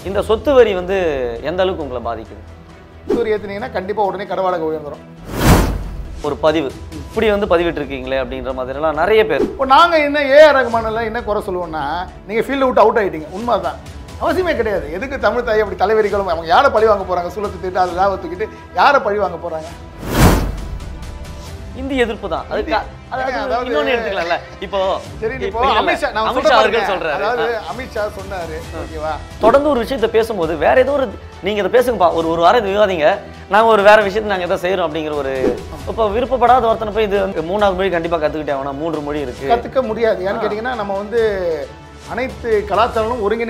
இந்த சொத்து வரி வந்து எந்த அளவுக்கு உங்களை பாதிக்குது சூரிய ஏற்றுனீங்கன்னா கண்டிப்பாக உடனே கடவாடகை உயர்ந்துடும் ஒரு பதிவு இப்படி வந்து பதிவிட்டிருக்கீங்களே அப்படின்ற மாதிரிலாம் நிறைய பேர் இப்போ நாங்கள் என்ன ஏஆர் ரகுமானில் என்ன குறை சொல்லுவோம்னா நீங்கள் ஃபீல்டை விட்டு அவுட் ஆகிட்டீங்க உண்மை தான் அவசியமே கிடையாது எதுக்கு தமிழ் தாய் அப்படி தலைவரிகளும் அவங்க யாரை பழி வாங்க போகிறாங்க சூழத்தை திட்டு அதில் லாபம் தூக்கிட்டு யாரை பழி வாங்க போகிறாங்க இந்தி எதிர்ப்பு தான் அதுக்கு அதாவது அதாவது- இன்னொன்னு எடுத்துக்கலாம்ல இப்போ சரி இப்போ இப்போ இல்ல, இல்ல. அமித்ஷா நான் அமித்ஷா சொல்ல அவர்கள் பாருங்க. சொல்றாரு அதாவது அமித்ஷா சொன்னாரு ஓகேவா தொடர்ந்து ஒரு விஷயத்தை பேசும்போது வேற ஏதோ ஒரு நீங்க இதை பேசுங்கப்பா ஒரு ஒரு வாரம் இது விவாதிங்க நாங்க ஒரு வேற விஷயத்தை நாங்க எதை செய்யறோம் அப்படிங்கிற ஒரு இப்போ விருப்பப்படாத ஒருத்தனை போய் இது மூணாவது மொழி கண்டிப்பா கத்துக்கிட்டே ஆகணும் மூன்று மொழி இருக்கு கற்றுக்க முடியாது ஏன்னு கேட்டிங்கன்னா நம்ம வந்து அனைத்து கலாச்சாரங்களும் ஒருங்கிணை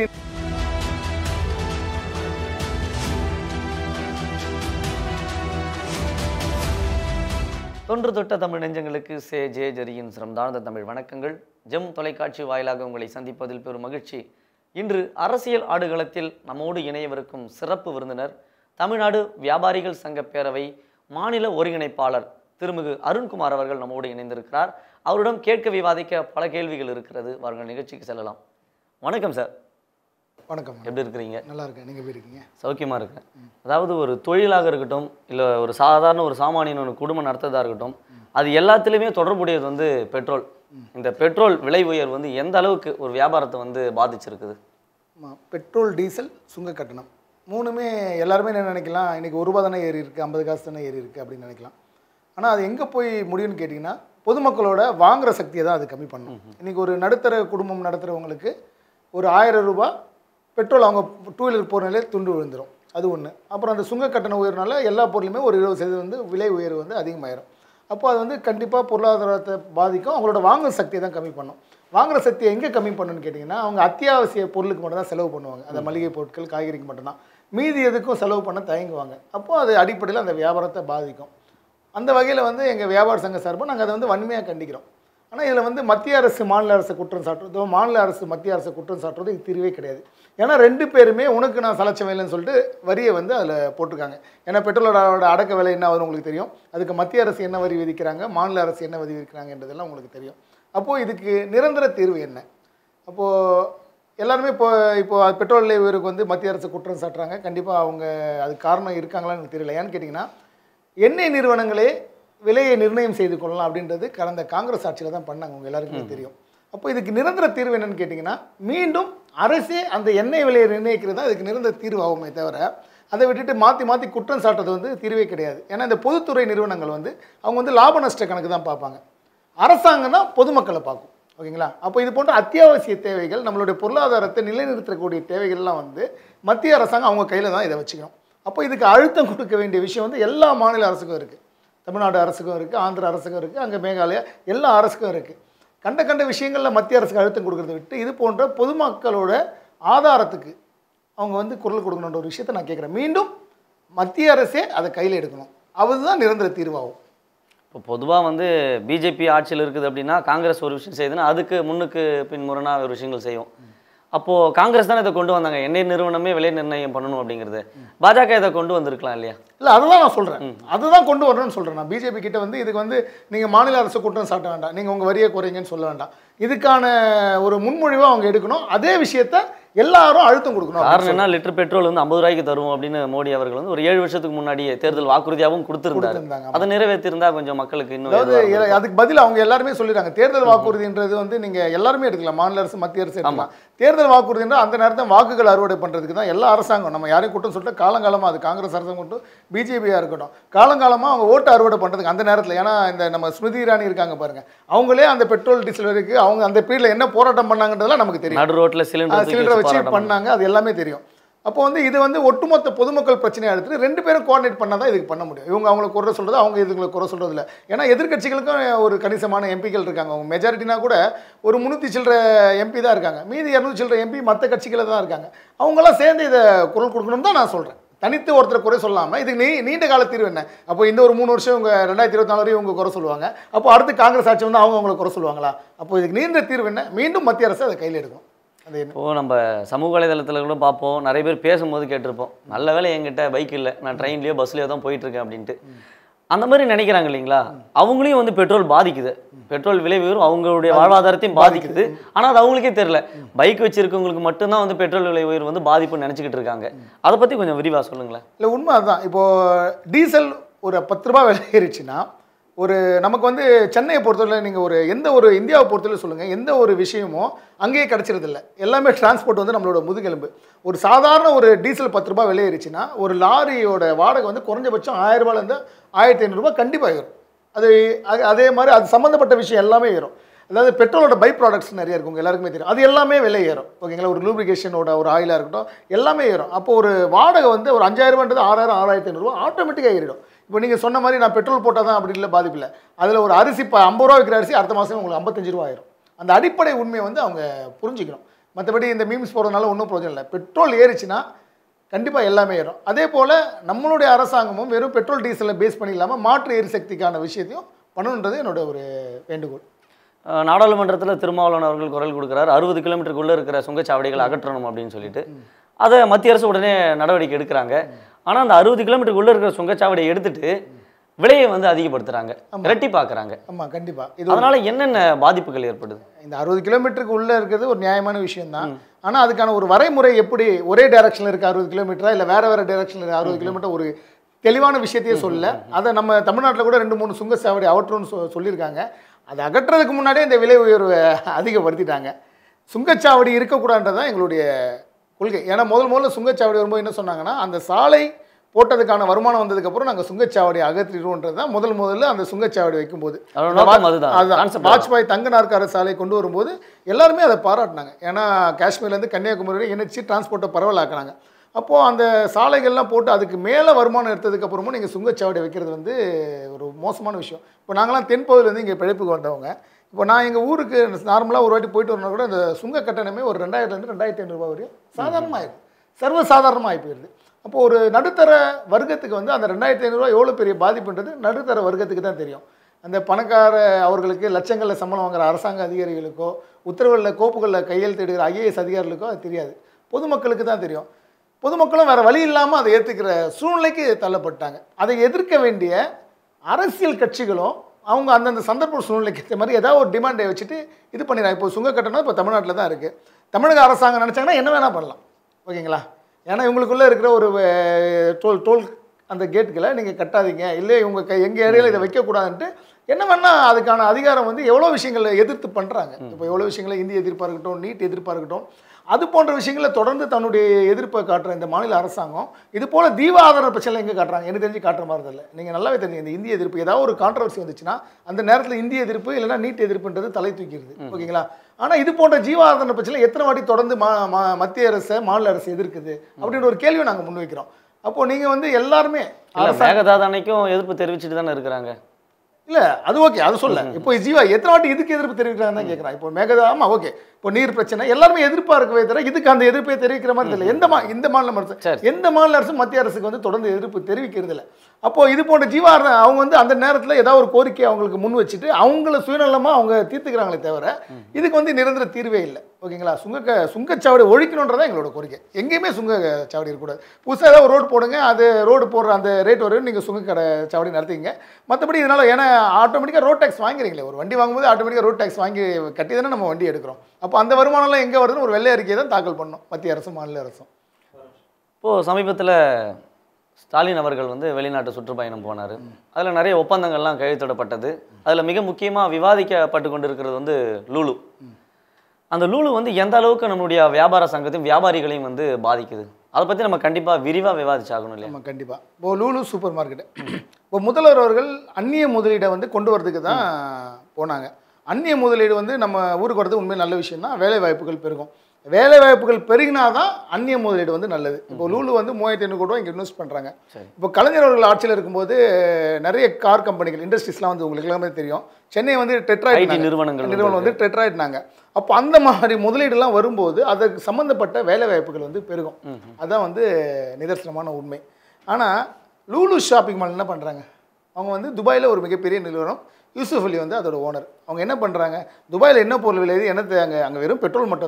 தொன்று தொட்ட தமிழ் நெஞ்சங்களுக்கு சே ஜே ஜெரியின் சிரம் தாழ்ந்த தமிழ் வணக்கங்கள் ஜெம் தொலைக்காட்சி வாயிலாக உங்களை சந்திப்பதில் பெரும் மகிழ்ச்சி இன்று அரசியல் ஆடுகளத்தில் நம்மோடு இணையவிருக்கும் சிறப்பு விருந்தினர் தமிழ்நாடு வியாபாரிகள் சங்க பேரவை மாநில ஒருங்கிணைப்பாளர் திருமிகு அருண்குமார் அவர்கள் நம்மோடு இணைந்திருக்கிறார் அவரிடம் கேட்க விவாதிக்க பல கேள்விகள் இருக்கிறது வாருங்கள் நிகழ்ச்சிக்கு செல்லலாம் வணக்கம் சார் வணக்கம் எப்படி இருக்கிறீங்க நல்லா இருக்கேன் நீங்கள் எப்படி இருக்கீங்க சௌக்கியமாக இருக்கேன் அதாவது ஒரு தொழிலாக இருக்கட்டும் இல்லை ஒரு சாதாரண ஒரு சாமானியன் ஒரு குடும்பம் நடத்துறதா இருக்கட்டும் அது எல்லாத்துலேயுமே தொடர்புடையது வந்து பெட்ரோல் இந்த பெட்ரோல் விலை உயர்வு வந்து எந்த அளவுக்கு ஒரு வியாபாரத்தை வந்து பாதிச்சிருக்குது ஆமா, பெட்ரோல் டீசல் சுங்க கட்டணம் மூணுமே எல்லாருமே என்ன நினைக்கலாம் இன்றைக்கி ஒரு ரூபா தானே ஏறி இருக்குது ஐம்பது காசு தானே ஏறி இருக்குது அப்படின்னு நினைக்கலாம் ஆனால் அது எங்கே போய் முடியும்னு கேட்டிங்கன்னா பொதுமக்களோட வாங்குற சக்தியை தான் அது கம்மி பண்ணும் இன்றைக்கி ஒரு நடுத்தர குடும்பம் நடத்துகிறவங்களுக்கு ஒரு ஆயிரம் ரூபாய் பெட்ரோல் அவங்க டூ வீலர் போகிற நிலையில் துண்டு விழுந்துடும் அது ஒன்று அப்புறம் அந்த சுங்க கட்டண உயர்னால எல்லா பொருளுமே ஒரு இருபது சதவீதம் வந்து விலை உயர்வு வந்து அதிகமாயிரும் அப்போ அது வந்து கண்டிப்பாக பொருளாதாரத்தை பாதிக்கும் அவங்களோட வாங்குற சக்தியை தான் கம்மி பண்ணும் வாங்குற சக்தியை எங்கே கம்மி பண்ணுன்னு கேட்டிங்கன்னா அவங்க அத்தியாவசிய பொருளுக்கு மட்டும் தான் செலவு பண்ணுவாங்க அந்த மளிகை பொருட்கள் காய்கறிக்கு மட்டும்தான் மீதி எதுக்கும் செலவு பண்ண தயங்குவாங்க அப்போது அது அடிப்படையில் அந்த வியாபாரத்தை பாதிக்கும் அந்த வகையில் வந்து எங்கள் வியாபார சங்க சார்பாக நாங்கள் அதை வந்து வன்மையாக கண்டிக்கிறோம் ஆனால் இதில் வந்து மத்திய அரசு மாநில அரசு குற்றம் சாட்டுறதோ மாநில அரசு மத்திய அரசு குற்றம் சாட்டுறதோ இது தீர்வே கிடையாது ஏன்னா ரெண்டு பேருமே உனக்கு நான் சலச்சம் இல்லைன்னு சொல்லிட்டு வரியை வந்து அதில் போட்டிருக்காங்க ஏன்னா பெட்ரோலோட அடக்க விலை என்ன ஆகுதுன்னு உங்களுக்கு தெரியும் அதுக்கு மத்திய அரசு என்ன வரி விதிக்கிறாங்க மாநில அரசு என்ன வரி விதிக்கிறாங்கன்றதெல்லாம் உங்களுக்கு தெரியும் அப்போது இதுக்கு நிரந்தர தீர்வு என்ன அப்போது எல்லாருமே இப்போ இப்போ பெட்ரோல் விலை உயர்வுக்கு வந்து மத்திய அரசு குற்றம் சாட்டுறாங்க கண்டிப்பாக அவங்க அது காரணம் இருக்காங்களான்னு எனக்கு தெரியல ஏன்னு கேட்டிங்கன்னா எண்ணெய் நிறுவனங்களே விலையை நிர்ணயம் செய்து கொள்ளலாம் அப்படின்றது கடந்த காங்கிரஸ் ஆட்சியில் தான் பண்ணாங்க உங்க எல்லாருக்குமே தெரியும் அப்போ இதுக்கு நிரந்தர தீர்வு என்னன்னு கேட்டிங்கன்னா மீண்டும் அரசே அந்த எண்ணெய் விலையை நிர்ணயிக்கிறது தான் இதுக்கு நிரந்தர தீர்வு ஆகுமே தவிர அதை விட்டுட்டு மாற்றி மாற்றி குற்றம் சாட்டுறது வந்து தீர்வே கிடையாது ஏன்னா இந்த பொதுத்துறை நிறுவனங்கள் வந்து அவங்க வந்து லாப நஷ்ட கணக்கு தான் பார்ப்பாங்க அரசாங்கம் தான் பொதுமக்களை பார்க்கும் ஓகேங்களா அப்போ இது போன்ற அத்தியாவசிய தேவைகள் நம்மளுடைய பொருளாதாரத்தை நிலைநிறுத்தக்கூடிய தேவைகள்லாம் வந்து மத்திய அரசாங்கம் அவங்க கையில் தான் இதை வச்சுக்கணும் அப்போ இதுக்கு அழுத்தம் கொடுக்க வேண்டிய விஷயம் வந்து எல்லா மாநில அரசுக்கும் இருக்குது தமிழ்நாடு அரசுக்கும் இருக்குது ஆந்திர அரசுக்கும் இருக்குது அங்கே மேகாலயா எல்லா அரசுக்கும் இருக்குது கண்ட கண்ட விஷயங்களில் மத்திய அரசுக்கு அழுத்தம் கொடுக்கறத விட்டு இது போன்ற பொதுமக்களோட ஆதாரத்துக்கு அவங்க வந்து குரல் கொடுக்கணுன்ற ஒரு விஷயத்தை நான் கேட்குறேன் மீண்டும் மத்திய அரசே அதை கையில் எடுக்கணும் அதுதான் நிரந்தர தீர்வாகும் இப்போ பொதுவாக வந்து பிஜேபி ஆட்சியில் இருக்குது அப்படின்னா காங்கிரஸ் ஒரு விஷயம் செய்யுதுன்னா அதுக்கு முன்னுக்கு பின் முரணாக ஒரு விஷயங்கள் செய்யும் அப்போது காங்கிரஸ் தானே இதை கொண்டு வந்தாங்க எண்ணெய் நிறுவனமே விலை நிர்ணயம் பண்ணணும் அப்படிங்கிறது பாஜக இதை கொண்டு வந்திருக்கலாம் இல்லையா இல்லை அதுதான் நான் சொல்கிறேன் அதுதான் கொண்டு வரணும்னு சொல்கிறேன் நான் பிஜேபி கிட்ட வந்து இதுக்கு வந்து நீங்கள் மாநில அரசு குற்றம் சாட்ட வேண்டாம் நீங்கள் உங்கள் வரியை குறைங்கன்னு சொல்ல வேண்டாம் இதுக்கான ஒரு முன்மொழிவாக அவங்க எடுக்கணும் அதே விஷயத்த எல்லாரும் அழுத்தம் கொடுக்கணும் அப்படின்னு காரணம் என்ன லிட்டர் பெட்ரோல் வந்து ஐம்பது ரூபாய்க்கு தருவோம் அப்படின்னு மோடி அவர்கள் வந்து ஒரு ஏழு வருஷத்துக்கு முன்னாடியே தேர்தல் வாக்குறுதியாகவும் கொடுத்திருந்தாரு கொடுத்திருந்தாங்க. அதை நிறைவேற்றிருந்தா கொஞ்சம் மக்களுக்கு இன்னும் அதாவது ஏதுவா இருக்கும். எ- அதுக்கு பதில் அவங்க எல்லாருமே சொல்லிடுறாங்க தேர்தல் வாக்குறுதின்றது வந்து நீங்க எல்லாருமே எடுக்கலாம் மாநில அரசு மத்திய அரசு எடுக்கலாம் தேர்தல் வாக்குறுதின்ற அந்த நேரத்தில் வாக்குகள் அறுவடை பண்றதுக்கு தான் எல்லா அரசாங்கம் நம்ம யாரையும் குற்றம் சொல்லிட்டு காலங்காலமா அது காங்கிரஸ் அரசாங்கம் மட்டும் பிஜேபியா இருக்கட்டும் காலங்காலமா அவங்க ஓட்டு அறுவடை பண்றதுக்கு அந்த நேரத்தில் ஏன்னா இந்த நம்ம ஸ்மிருதி இரானி இருக்காங்க பாருங்க அவங்களே அந்த பெட்ரோல் டீசல் வரைக்கும் அவங்க அந்த பீரியட்ல என்ன போராட்டம் பண்ணாங்கன்றதெல்லாம் நமக்கு தெரியும் நடு ரோட்ல சிலிண்டர் சிலிண்டரை வச்சு பண்ணாங்க அது எல்லாமே தெரியும் அப்போ வந்து இது வந்து ஒட்டுமொத்த பொதுமக்கள் பிரச்சனையை எடுத்துட்டு ரெண்டு பேரும் கோஆர்டினேட் பண்ணால் தான் இதுக்கு பண்ண முடியும் இவங்க அவங்களை குறை சொல்றது அவங்க இதுங்களை குறை சொல்றது இல்லை ஏன்னா எதிர்க்கட்சிகளுக்கும் ஒரு கணிசமான எம்பிக்கள் இருக்காங்க அவங்க மெஜாரிட்டினா கூட ஒரு முந்நூற்றி சில்லற எம்பி தான் இருக்காங்க மீதி இரநூத்தி சில்லற எம்பி மற்ற கட்சிகளில் தான் இருக்காங்க அவங்களாம் சேர்ந்து இதை குரல் கொடுக்கணும் தான் நான் சொல்கிறேன் தனித்து ஒருத்தர் குறை சொல்லாமல் இதுக்கு நீ நீண்ட கால தீர்வு என்ன அப்போ இந்த ஒரு மூணு வருஷம் இவங்க ரெண்டாயிரத்தி இருபத்தி நாலு வரையும் இவங்க குறை சொல்லுவாங்க அப்போ அடுத்து காங்கிரஸ் ஆட்சி வந்து அவங்க அவங்களை குறை சொல்லுவாங்களா அப்போ இதுக்கு நீண்ட தீர்வு என்ன மீண்டும் மத்திய அரசு அதை கையில் எடுக்கும் அது என்ன இப்போ நம்ம சமூக வலைதளத்தில் கூட பார்ப்போம் நிறைய பேர் பேசும்போது கேட்டிருப்போம் நல்ல வேளை என்கிட்ட பைக் இல்லை நான் ட்ரெயின்லேயோ பஸ்லேயோ தான் போயிட்டு இருக்கேன் அப்படின்ட்டு அந்த மாதிரி நினைக்கிறாங்க இல்லைங்களா அவங்களையும் வந்து பெட்ரோல் பாதிக்குது பெட்ரோல் விலை உயர்வு அவங்களுடைய வாழ்வாதாரத்தையும் பாதிக்குது ஆனால் அது அவங்களுக்கே தெரியல பைக் வச்சிருக்கவங்களுக்கு மட்டும்தான் வந்து பெட்ரோல் விலை உயர்வு வந்து பாதிப்புன்னு நினச்சிக்கிட்டு இருக்காங்க அதை பற்றி கொஞ்சம் விரிவாக சொல்லுங்களேன் இல்லை உண்மை அதுதான் இப்போது டீசல் ஒரு பத்து ரூபா விலை ஏறிச்சுன்னா ஒரு நமக்கு வந்து சென்னையை பொறுத்தவரை நீங்கள் ஒரு எந்த ஒரு இந்தியாவை பொறுத்தவரை சொல்லுங்கள் எந்த ஒரு விஷயமும் அங்கேயே கிடச்சிருதில்ல எல்லாமே டிரான்ஸ்போர்ட் வந்து நம்மளோட முதுகெலும்பு ஒரு சாதாரண ஒரு டீசல் பத்து ரூபாய் விலை ஏறிச்சுன்னா ஒரு லாரியோட வாடகை வந்து குறைஞ்சபட்சம் ஆயிரம் ரூபாயிலேருந்து ஆயிரத்தி ஐநூறுரூவா கண்டிப்பாக ஏறும் அது அது- அதே மாதிரி அது சம்மந்தப்பட்ட விஷயம் எல்லாமே ஏறும் அதாவது பெட்ரோலோட பை ப்ராடக்ட்ஸ் நிறைய இருக்கும் உங்க எல்லாருக்குமே தெரியும் அது எல்லாமே விலை ஏறும் ஓகேங்களா ஒரு லூப்ரிகேஷனோட ஒரு ஆயிலாக இருக்கட்டும் எல்லாமே ஏறும் அப்போ ஒரு வாடகை வந்து ஒரு அஞ்சாயிரம் ரூபான்றது ஆறாயிரம் ஆறாயிரத்தி ஐநூறுரூவா ஆட்டோமேட்டிக்காக ஏறிடும் இப்போ நீங்கள் சொன்ன மாதிரி நான் பெட்ரோல் போட்டால் தான் அப்படி இல்லை பாதிப்பு இல்லை அதில் ஒரு அரிசி இப்போ ஐம்பது ரூபா விற்கிற அரிசி அடுத்த மாதம் உங்களுக்கு ஐம்பத்தஞ்சு ரூபா ஆயிரும் அந்த அடிப்படை உண்மையை வந்து அவங்க புரிஞ்சுக்கணும் மற்றபடி இந்த மீம்ஸ் போடுறதுனால ஒன்றும் பிரயோஜனம் இல்லை பெட்ரோல் ஏறிச்சுன்னா கண்டிப்பாக எல்லாமே ஏறும் அதே போல் நம்மளுடைய அரசாங்கமும் வெறும் பெட்ரோல் டீசலை பேஸ் பண்ணி இல்லாமல் மாற்று எரிசக்திக்கான விஷயத்தையும் பண்ணணுன்றது என்னோட ஒரு வேண்டுகோள் அஹ் நாடாளுமன்றத்தில் திருமாவளவன் அவர்கள் குரல் கொடுக்குறாரு அறுபது கிலோமீட்டருக்குள்ளே இருக்கிற சுங்கச்சாவடிகளை அகற்றணும் அப்படின்னு சொல்லிட்டு அதை மத்திய அரசு உடனே நடவடிக்கை எடுக்கிறாங்க ஆனால் அந்த அறுபது கிலோமீட்டருக்குள்ளே இருக்கிற சுங்கச்சாவடியை எடுத்துட்டு விலையை வந்து அதிகப்படுத்துறாங்க இரட்டி பார்க்குறாங்க ஆமாம் கண்டிப்பாக இது அதனால என்னென்ன பாதிப்புகள் ஏற்படுது இந்த அறுபது கிலோமீட்டருக்கு உள்ளே இருக்கிறது ஒரு நியாயமான விஷயம் தான் ஆனால் அதுக்கான ஒரு வரைமுறை எப்படி ஒரே டைரக்ஷனில் இருக்க அறுபது கிலோமீட்டரா இல்லை வேற வேற டைரக்ஷனில் இருக்க அறுபது கிலோமீட்டர் ஒரு தெளிவான விஷயத்தையே சொல்லல அதை நம்ம தமிழ்நாட்டில் கூட ரெண்டு மூணு சுங்கச்சாவடி அகற்றணும்னு சொ சொல்லியிருக்காங்க அதை அகற்றுறதுக்கு முன்னாடியே இந்த விலை உயர்வை அதிகப்படுத்திட்டாங்க சுங்கச்சாவடி இருக்கக்கூடாதுன்றது தான் எங்களுடைய கொள்கை ஏன்னா முதல் முதல்ல சுங்கச்சாவடி வரும்போது என்ன சொன்னாங்கன்னா அந்த சாலை போட்டதுக்கான வருமானம் வந்ததுக்கப்புறம் நாங்கள் சுங்கச்சாவடி அகற்றிடுவோன்றது தான் முதல் முதல்ல அந்த சுங்கச்சாவடி வைக்கும்போது அதோட நோக்கம் அதுதான் அதுதான் Concept வாஜ்பாய் தங்க நாற்கார சாலை கொண்டு வரும்போது எல்லாருமே அதை பாராட்டினாங்க ஏன்னா காஷ்மீர்லேருந்து கன்னியாகுமரி வரை இணைச்சி டிரான்ஸ்போர்ட்டை பரவலாக்குனாங்க அப்போது அந்த சாலைகள்லாம் போட்டு அதுக்கு மேலே வருமானம் எடுத்ததுக்கு அப்புறமும் நீங்கள் சுங்கச்சாவடி வைக்கிறது வந்து ஒரு மோசமான விஷயம் இப்போ நாங்களாம் தென்பகுதியிலேருந்து இங்கே பிழைப்புக்கு வந்தவங்க இப்போ நான் எங்கள் ஊருக்கு நார்மலாக ஒரு வாட்டி போயிட்டு வரணும் கூட இந்த சுங்க கட்டணமே ஒரு ரெண்டாயிரத்துலேருந்து ரெண்டாயிரத்தி ஐநூறுரூவா வரையும் சாதாரணமாக இருக்குது சர்வ சாதாரணமாக ஆகி போயிடுது அப்போ ஒரு நடுத்தர வர்க்கத்துக்கு வந்து அந்த ரெண்டாயிரத்தி ஐநூறுரூவா எவ்வளோ பெரிய பாதிப்புன்றது நடுத்தர வர்க்கத்துக்கு தான் தெரியும் அந்த பணக்கார அவர்களுக்கு லட்சங்களில் சம்பளம் வாங்குற அரசாங்க அதிகாரிகளுக்கோ உத்தரவுகளில் கோப்புகளில் கையெழுத்திடுகிற ஐஏஎஸ் அதிகாரிகளுக்கோ அது தெரியாது பொதுமக்களுக்கு தான் தெரியும் பொதுமக்களும் வேறு வழி இல்லாமல் அதை ஏற்றுக்கிற சூழ்நிலைக்கு தள்ளப்பட்டாங்க அதை எதிர்க்க வேண்டிய அரசியல் கட்சிகளும் அவங்க அந்தந்த சந்தர்ப்ப சூழ்நிலைக்கு ஏற்ற மாதிரி ஏதாவது ஒரு டிமாண்டை வச்சுட்டு இது பண்ணிடுறாங்க இப்போ சுங்க கட்டணம் இப்போ தமிழ்நாட்டில் தான் இருக்குது தமிழக அரசாங்கம் நினச்சாங்கன்னா என்ன வேணால் பண்ணலாம் ஓகேங்களா ஏன்னா இவங்களுக்குள்ளே இருக்கிற ஒரு அஹ், டோல் டோல் அந்த கேட்டுகளை நீங்கள் கட்டாதீங்க இல்லை இவங்க கை எங்கள் ஏரியாவில் இதை வைக்கக்கூடாதுன்ட்டு என்ன வேணால் அதுக்கான அதிகாரம் வந்து எவ்வளோ விஷயங்களை எதிர்த்து பண்ணுறாங்க இப்போ எவ்வளோ விஷயங்களை இந்திய எதிர்ப்பாக இருக்கட்டும் நீட் எதிர்ப்பாக இருக்கட்டும் அது போன்ற விஷயங்களை தொடர்ந்து தன்னுடைய எதிர்ப்பை காட்டுற இந்த மாநில அரசாங்கம் இது போல தீவாதார பிரச்சனை எங்கே காட்டுறாங்க எனக்கு தெரிஞ்சு காட்டுற மாதிரி இல்லை நீங்கள் நல்லாவே தெரியும் இந்த இந்திய எதிர்ப்பு ஏதாவது ஒரு கான்ட்ரவர்சி வந்துச்சுன்னா அந்த நேரத்தில் இந்திய எதிர்ப்பு இல்லைன்னா நீட் எதிர்ப்புன்றது தலை தூக்கிடுது ஓகேங்களா ஆனால் இது போன்ற ஜீவாதார பிரச்சனை எத்தனை வாட்டி தொடர்ந்து மா மா- மத்திய அரசை மாநில அரசு எதிர்க்குது அப்படின்ற ஒரு கேள்வியை நாங்கள் முன்வைக்கிறோம் அப்போ நீங்கள் வந்து எல்லாருமே இல்ல மேகதாது அணைக்கும் எதிர்ப்பு தெரிவிச்சுட்டு தானே இருக்கிறாங்க இல்ல அது ஓகே அது சொல்ல இப்போ ஜீவா எத்தனை வாட்டி இதுக்கு எதிர்ப்பு தெரிவிக்கிறாங்கன்னு தான் கேட்குறேன் இப்போ மேகதா ஆமா ஓகே இப்போ நீர் பிரச்சனை எல்லாருமே எதிர்ப்பா இருக்கவே தவிர இதுக்கு அந்த எதிர்ப்பை தெரிவிக்கிற மாதிரி தெரியல எந்த மா இந்த மாநில அரசு சரி. எந்த மாநில அரசு மத்திய அரசுக்கு வந்து தொடர்ந்து எதிர்ப்பு தெரிவிக்கிறது இல்ல அப்போ இது போன்ற ஜீவா அவங்க வந்து அந்த நேரத்தில் ஏதாவது ஒரு கோரிக்கை அவங்களுக்கு முன் வச்சுட்டு அவங்கள சுயநலமா அவங்க தீர்த்துக்கிறாங்களே தவிர இதுக்கு வந்து நிரந்தர தீர்வே இல்லை ஓகேங்களா சுங்க சுங்கச்சாவடி ஒழிக்கணுன்றதான் எங்களோட கோரிக்கை எங்கேயுமே சுங்க சாவடி இருக்கக்கூடாது புதுசாக ஏதாவது ஒரு ரோடு போடுங்க அது ரோடு போடுற அந்த ரேட் வரையும் நீங்கள் சுங்க கடை சாவடி நடத்திங்க மற்றபடி இதனால் ஏன்னா ஆட்டோமேட்டிக்காக ரோட் டேக்ஸ் வாங்குறீங்களே ஒரு வண்டி வாங்கும்போது ஆட்டோமேட்டிக்காக ரோட் டேக்ஸ் வாங்கி கட்டி தானே நம்ம வண்டி எடுக்கிறோம் அப்போ அந்த வருமானம்லாம் எங்கே வருதுன்னு ஒரு வெள்ளை அறிக்கையை தான் தாக்கல் பண்ணணும் மத்திய அரசும் மாநில அரசும் இப்போது சமீபத்தில் ஸ்டாலின் அவர்கள் வந்து வெளிநாட்டு சுற்றுப்பயணம் போனார் அதில் நிறைய ஒப்பந்தங்கள்லாம் கையெழுத்திடப்பட்டது அதில் மிக முக்கியமாக விவாதிக்கப்பட்டு கொண்டிருக்கிறது வந்து லூலு அந்த லூலு வந்து எந்த அளவுக்கு நம்மளுடைய வியாபார சங்கத்தையும் வியாபாரிகளையும் வந்து பாதிக்குது அதை பற்றி நம்ம கண்டிப்பாக விரிவாக விவாதிச்சாகணும் இல்லையா ஆமாம் கண்டிப்பாக இப்போ லூலு சூப்பர் மார்க்கெட்டு இப்போ முதல்வர் அவர்கள் அந்நிய முதலீடை வந்து கொண்டு வரதுக்கு தான் போனாங்க அந்நிய முதலீடு வந்து நம்ம ஊருக்கு வரது உண்மையாக நல்ல விஷயம் தான் வேலை வாய்ப்புகள் பெருகும் வேலை வாய்ப்புகள் பெருகினா தான் அந்நிய முதலீடு வந்து நல்லது இப்போ லூலு வந்து மூவாயிரத்தி ஐநூறு கோடி ரூபா இங்கே இன்வெஸ்ட் பண்ணுறாங்க சரி. இப்போ கலைஞர் அவர்கள் ஆட்சியில் இருக்கும்போது நிறைய கார் கம்பெனிகள் இண்டஸ்ட்ரீஸ்லாம் வந்து உங்களுக்கு எல்லாமே தெரியும் சென்னை வந்து ஐடி டெட்ராய்ட் நிறுவனங்கள் நிறுவனம் வந்து டெட்ராய்ட்னாங்க அப்போ அந்த மாதிரி முதலீடுலாம் வரும்போது அதுக்கு சம்மந்தப்பட்ட வேலை வாய்ப்புகள் வந்து பெருகும் அதான் வந்து நிதர்சனமான உண்மை ஆனால் லூலு ஷாப்பிங் மால் என்ன பண்ணுறாங்க அவங்க வந்து துபாயில் ஒரு மிகப்பெரிய நிறுவனம் யூசுஃப் அலி வந்து அதோட ஓனர் அவங்க என்ன பண்ணுறாங்க துபாயில் என்ன பொருள் விளையுது என்னத்தை அங்கே அங்கே வெறும் பெட்ரோல் மட்டும்தான்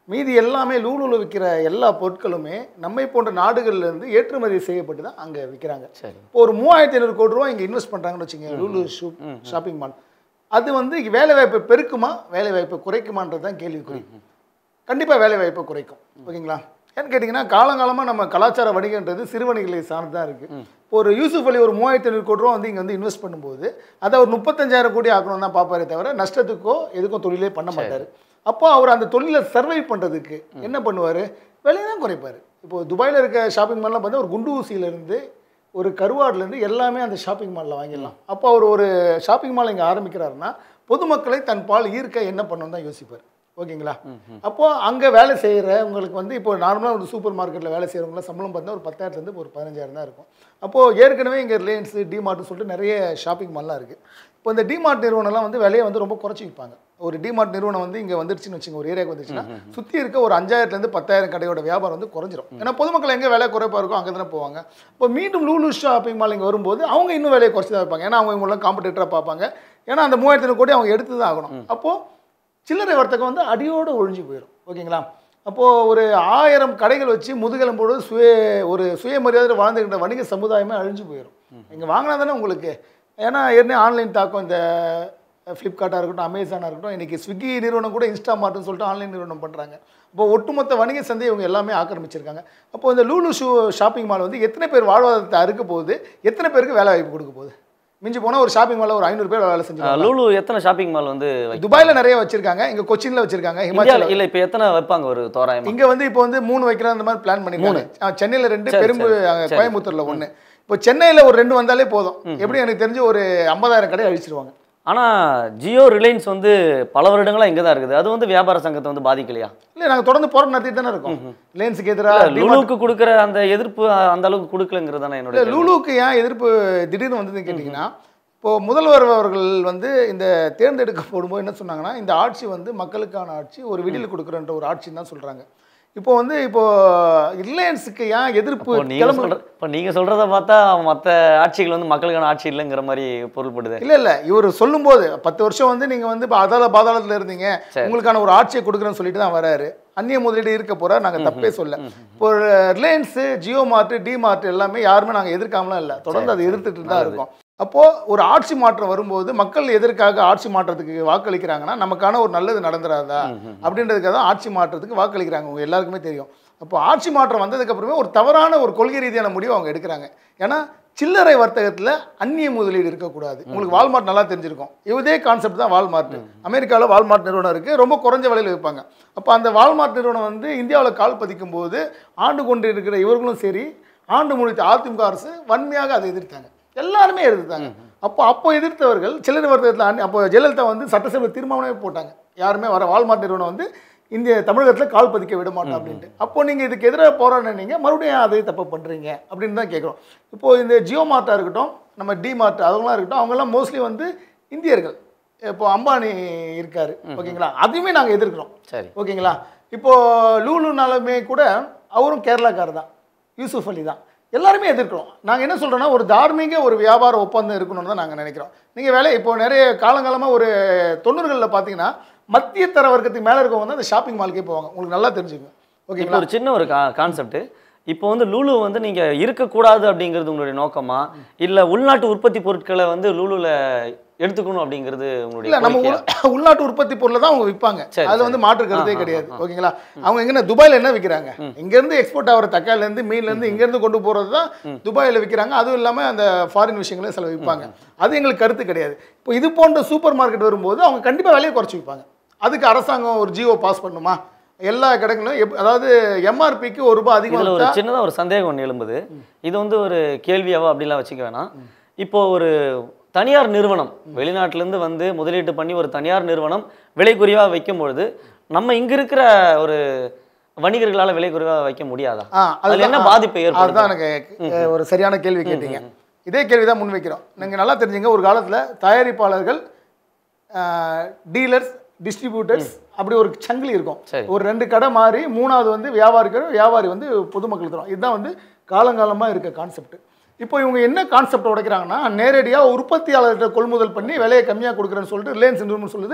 மீதி எல்லாமே லூலூல விற்கிற எல்லா பொருட்களுமே நம்மை போன்ற நாடுகள்ல இருந்து ஏற்றுமதி செய்யப்பட்டு தான் அங்கே விற்கிறாங்க சரி இப்போ ஒரு மூவாயிரத்தி ஐநூறு கோடி ரூபா இங்கே இன்வெஸ்ட் பண்ணுறாங்கன்னு வச்சுங்க லூலு ஷூ ஷாப்பிங் மால் அது வந்து வேலை வாய்ப்பை பெருக்குமா வேலை வாய்ப்பை குறைக்குமான்றது தான் கேள்விக்குறி கண்டிப்பாக வேலை வாய்ப்பை குறைக்கும் ஓகேங்களா ஏன்னு கேட்டிங்கன்னா காலங்காலமாக நம்ம கலாச்சார வணிகன்றது சிறு வணிகங்களை சார்ந்து தான் இருக்குது இப்போ ஒரு யூசுப் அலி ஒரு மூவாயிரத்தி ஐநூறு கோடி ரூபா வந்து இங்கே வந்து இன்வெஸ்ட் பண்ணும்போது அதை ஒரு முப்பத்தஞ்சாயிரம் கோடி ஆக்கணும் தான் பார்ப்பாரே தவிர நஷ்டத்துக்கோ எதுக்கும் தொழிலே பண்ண மாட்டார் அப்போ அவர் அந்த தொழிலை சர்வை பண்ணுறதுக்கு என்ன பண்ணுவார் விலையை தான் குறைப்பார் இப்போ துபாயில் இருக்க ஷாப்பிங் மால்லாம் பார்த்தா ஒரு குண்டு ஊசியிலேருந்து ஒரு கருவாடுலேருந்து எல்லாமே அந்த ஷாப்பிங் மாலில் வாங்கிடலாம் அப்போ அவர் ஒரு ஷாப்பிங் மால் இங்கே ஆரம்பிக்கிறாருன்னா பொதுமக்களை தன் பால் ஈர்க்க என்ன பண்ணணும் தான் யோசிப்பார் ஓகேங்களா அப்போ அங்கே வேலை செய்கிறவங்களுக்கு வந்து இப்போ நார்மலாக ஒரு சூப்பர் மார்க்கெட்டில் வேலை செய்கிறவங்களாம் சம்பளம் பார்த்தா ஒரு பத்தாயிரத்துலேருந்து ஒரு பதினஞ்சாயிரம் தான் இருக்கும் அப்போது ஏற்கனவே இங்கே ரிலையன்ஸு டிமார்ட்னு சொல்லிட்டு நிறைய ஷாப்பிங் மால்லாம் இருக்குது இப்போ இந்த டிமார்ட் நிறுவனம்லாம் வந்து விலையை வந்து ரொம்ப குறைச்சி விற்பாங்க ஒரு டிமார்ட் நிறுவனம் வந்து இங்கே வந்துருச்சுன்னு வச்சுங்க ஒரு ஏரியாவுக்கு வந்துருச்சுன்னா சுற்றி இருக்க ஒரு அஞ்சாயிரத்துலேருந்து பத்தாயிரம் கடையோட வியாபாரம் வந்து குறைஞ்சிரும் ஏன்னா பொதுமக்கள் எங்கே விலை குறைப்பாக இருக்கோ அங்கே தானே போவாங்க இப்போ மீண்டும் லூலு ஷாப்பிங் மால் இங்கே வரும்போது அவங்க இன்னும் விலையை குறைச்சி தான் வைப்பாங்க ஏன்னா அவங்க இவங்களாம் காம்படிட்டராக பார்ப்பாங்க ஏன்னா அந்த மூவாயிரத்தி ஐநூறு கோடி அவங்க எடுத்து தான் ஆகணும் அப்போது சில்லறை வர்த்தகம் வந்து அடியோடு ஒழிஞ்சு போயிடும் ஓகேங்களா அப்போது ஒரு ஆயிரம் கடைகள் வச்சு முதுகெலும்போடு சுய ஒரு சுயமரியாதை வாழ்ந்துக்கிட்ட வணிக சமுதாயமே அழிஞ்சு போயிடும் இங்கே வாங்கினா தானே உங்களுக்கு ஏன்னா ஏற்கனவே ஆன்லைன் தாக்கம் இந்த ஃப்ளிப்கார்ட்டாக இருக்கட்டும் அமேசானாக இருக்கட்டும் இன்றைக்கி ஸ்விக்கி நிறுவனம் கூட இன்ஸ்டா மார்ட்னு சொல்லிட்டு ஆன்லைன் நிறுவனம் பண்ணுறாங்க இப்போ ஒட்டுமொத்த வணிக சந்தையை இவங்க எல்லாமே ஆக்கிரமிச்சிருக்காங்க அப்போ இந்த லூலு ஷூ ஷாப்பிங் மால் வந்து எத்தனை பேர் வாழ்வாதாரத்தை அறுக்க போகுது எத்தனை பேருக்கு வேலை வாய்ப்பு கொடுக்க போகுது மிஞ்சி போனால் ஒரு ஷாப்பிங் மாலில் ஒரு ஐநூறு பேர் வேலை செஞ்சு லூலு எத்தனை ஷாப்பிங் மால் வந்து வைக்க- துபாயில் நிறைய வச்சிருக்காங்க இங்கே கொச்சின்ல வச்சிருக்காங்க ஹிமாச்சல் இந்தியால இல்ல இப்ப எத்தனை வைப்பாங்க ஒரு தோராயமா இங்க வந்து இப்போ வந்து மூணு வைக்கிற அந்த மாதிரி பிளான் பண்ணிருக்காங்க ஆ, சென்னையில ரெண்டு சரி, பெரும்பு சரி, அங்க சரி. கோயம்புத்தூர்ல ஒண்ணு இப்போ சென்னையில ஒரு ரெண்டு வந்தாலே போதும் எப்படி எனக்கு தெரிஞ்சு ஒரு ஐம்பதாயிரம் கடை அழிச்சிருவாங்க ஆனா ஜியோ ரிலையன்ஸ் வந்து பல வருடங்களா இங்க தான் இருக்குது அது வந்து வியாபார சங்கத்தை வந்து பாதிக்கலையா இல்ல நாங்க தொடர்ந்து போராட்டம் நடத்திட்டு தானே இருக்கோம் லேன்ஸுக்கு இல்ல, எதிராக லுலுவுக்கு கொடுக்குற அந்த எதிர்ப்பு அ- அந்த அளவுக்கு கொடுக்கலங்கிறது தானே என்னோட இல்ல கேள்வி. லூலுக்கு ஏன் எதிர்ப்பு திடீர்னு வந்ததுன்னு கேட்டிங்கன்னா இப்போ முதல்வர் அவர்கள் வந்து இந்த தேர்ந்தெடுக்க போடும்போது என்ன சொன்னாங்கன்னா இந்த ஆட்சி வந்து மக்களுக்கான ஆட்சி ஒரு விடியல் கொடுக்குறன்ற ஒரு ஆட்சின்னு தான் சொல்றாங்க இப்போ வந்து இப்போ ரிலையன்ஸுக்கு ஏன் எதிர்ப்பு இப்போ நீங்க கிளம்பு சொல்ற இப்போ நீங்க சொல்றத பார்த்தா மத்த ஆட்சிகள் வந்து மக்களுக்கான ஆட்சி இல்லைங்கிற மாதிரி பொருள்படுது இல்ல இல்ல இவர் சொல்லும்போது பத்து வருஷம் வந்து நீங்க வந்து இப்ப அதால பாதாளத்துல இருந்தீங்க சரி. உங்களுக்கான ஒரு ஆட்சியை கொடுக்குறேன்னு சொல்லிட்டு தான் வராரு அந்நிய முதலீடு இருக்க போறா நாங்க தப்பே சொல்ல இப்போ ரிலையன்ஸ் ஜியோ மார்ட் டி மார்ட் எல்லாமே யாருமே நாங்க எதிர்க்காமலாம் இல்ல தொடர்ந்து அதை எதிர்த்துட்டு தான் இருக்கோம் அப்போ ஒரு ஆட்சி மாற்றம் வரும்போது மக்கள் எதற்காக ஆட்சி மாற்றத்துக்கு வாக்களிக்கிறாங்கன்னா நமக்கான ஒரு நல்லது நடந்துராதா அப்படின்றதுக்காக தான் ஆட்சி மாற்றத்துக்கு வாக்களிக்கிறாங்க உங்க எல்லாருக்குமே தெரியும் அப்போ ஆட்சி மாற்றம் வந்ததுக்கு அப்புறமே ஒரு தவறான ஒரு கொள்கை ரீதியான முடிவு அவங்க எடுக்கிறாங்க ஏன்னா சில்லறை வர்த்தகத்தில் அந்நிய முதலீடு இருக்கக்கூடாது உங்களுக்கு வால்மார்ட் நல்லா தெரிஞ்சிருக்கும் இதே கான்செப்ட் தான் வால்மார்ட் அமெரிக்காவில் வால்மார்ட் நிறுவனம் இருக்குது ரொம்ப குறைஞ்ச விலையில் விற்பாங்க அப்போ அந்த வால்மார்ட் நிறுவனம் வந்து இந்தியாவில் கால் பதிக்கும் போது ஆண்டு கொண்டு இருக்கிற இவர்களும் சரி ஆண்டு முடித்த அதிமுக அரசு வன்மையாக அதை எதிர்த்தாங்க எல்லாருமே எதிர்த்தாங்க அப்போ அப்போ எதிர்த்தவர்கள் சில்லறை வர்த்தகத்தில் அந்நி- அப்போ ஜெயலலிதா வந்து சட்டசபை தீர்மானமே போட்டாங்க யாருமே வர வால்மார்ட் நிறுவனம் வந்து இந்திய தமிழகத்தில் கால் பதிக்க விட மாட்டோம் அப்படின்ட்டு அப்போ நீங்கள் இதுக்கு எதிராக போராடினீங்க மறுபடியும் ஏன் அதே தப்பு பண்ணுறீங்க அப்படின்னு தான் கேட்குறோம் இப்போ இந்த ஜியோ மார்ட்டாக இருக்கட்டும் நம்ம டி மார்ட் அவங்களாம் இருக்கட்டும் அவங்கெல்லாம் மோஸ்ட்லி வந்து இந்தியர்கள் இப்போ அம்பானி இருக்காரு ஓகேங்களா அதையுமே நாங்கள் எதிர்க்கிறோம் சரி ஓகேங்களா இப்போ லூலுனாலுமே கூட அவரும் கேரளாக்காரர் தான் யூசுஃப் அலி தான் எல்லாருமே எதிர்க்கிறோம் நாங்கள் என்ன சொல்கிறோன்னா ஒரு தார்மீக ஒரு வியாபார ஒப்பந்தம் இருக்கணும்னு தான் நாங்கள் நினைக்கிறோம் நீங்கள் வேலை இப்போ நிறைய காலங்காலமாக ஒரு தொண்ணூறுகளில் பார்த்தீங்கன்னா மத்திய தர வர்க்கத்துக்கு மேலே இருக்கவங்க தான் அந்த ஷாப்பிங் மாலுக்கே போவாங்க உங்களுக்கு நல்லா தெரிஞ்சுக்கோங்க இப்போ ஓகேங்களா ஒரு சின்ன ஒரு கான்செப்ட் இப்போ வந்து லூலு வந்து நீங்க இருக்கக்கூடாது அப்படிங்கிறது உங்களுடைய நோக்கமா இல்ல உள்நாட்டு உற்பத்தி பொருட்களை வந்து லூலுல எடுத்துக்கணும் அப்படிங்கிறது இல்ல உங்களுடைய நம்ம கோரிக்கையா? உள்- உள்நாட்டு உற்பத்தி பொருளை தான் அவங்க விற்பாங்க சரி, அது வந்து மாற்று கருத்தே கிடையாது ஓகேங்களா அவங்க எங்கன்னா துபாயில என்ன விற்கிறாங்க இங்க இருந்து எக்ஸ்போர்ட் ஆகிற தக்காளில இருந்து மீன்ல இருந்து இங்க இருந்து கொண்டு போறது தான் துபாயில விற்கிறாங்க அதுவும் இல்லாம அந்த ஃபாரின் விஷயங்களையும் சில விற்பாங்க அது எங்களுக்கு கருத்து கிடையாது இப்போ இது போன்ற சூப்பர் மார்க்கெட் வரும்போது அவங்க கண்டிப்பா விலையை குறைச்சி விற்பாங்க அதுக்கு அரசாங்கம் ஒரு ஜியோ பாஸ் பண்ணுமா எல்லா கடைகளும் எப்- அதாவது எம்ஆர்பிக்கு ஒரு ரூபாய் அதிகமாக இதுல ஒரு வித்தா- சின்னதா ஒரு சந்தேகம் ஒன்று எழும்புது இது வந்து ஒரு கேள்வியாவோ அப்படிலாம் வச்சுக்க வேணாம் இப்போ ஒரு தனியார் நிறுவனம் வெளிநாட்டுல இருந்து வந்து முதலீட்டு பண்ணி ஒரு தனியார் நிறுவனம் விலை குறைவா வைக்கும் பொழுது நம்ம இங்க இருக்கிற ஒரு வணிகர்களால விலை குறைவா வைக்க முடியாதா ஆ, அதுல அதுதான் என்ன பாதிப்பை அதுதான் ஏற்படுத்தும் எனக்கு அஹ், ஒரு சரியான கேள்வி கேட்டீங்க இதே கேள்வி தான் முன்வைக்கிறோம் நீங்கள் நல்லா தெரிஞ்சுங்க ஒரு காலத்தில் தயாரிப்பாளர்கள் டீலர்ஸ் டிஸ்ட்ரிபியூட்டர்ஸ் அப்படி ஒரு சங்கிலி இருக்கும் சரி. ஒரு ரெண்டு கடை மாறி மூணாவது வந்து வியாபாரிகள் வியாபாரி வந்து பொதுமக்களுக்கு தரும் இதுதான் வந்து காலங்காலமாக இருக்க கான்செப்ட் இப்போ இவங்க என்ன கான்செப்ட் உடைக்கிறாங்கன்னா நேரடியாக உற்பத்தியாளர்கிட்ட கொள்முதல் பண்ணி விலையை கம்மியாக கொடுக்குறேன்னு சொல்லிட்டு ரிலையன்ஸ் நிறுவனம் சொல்லுது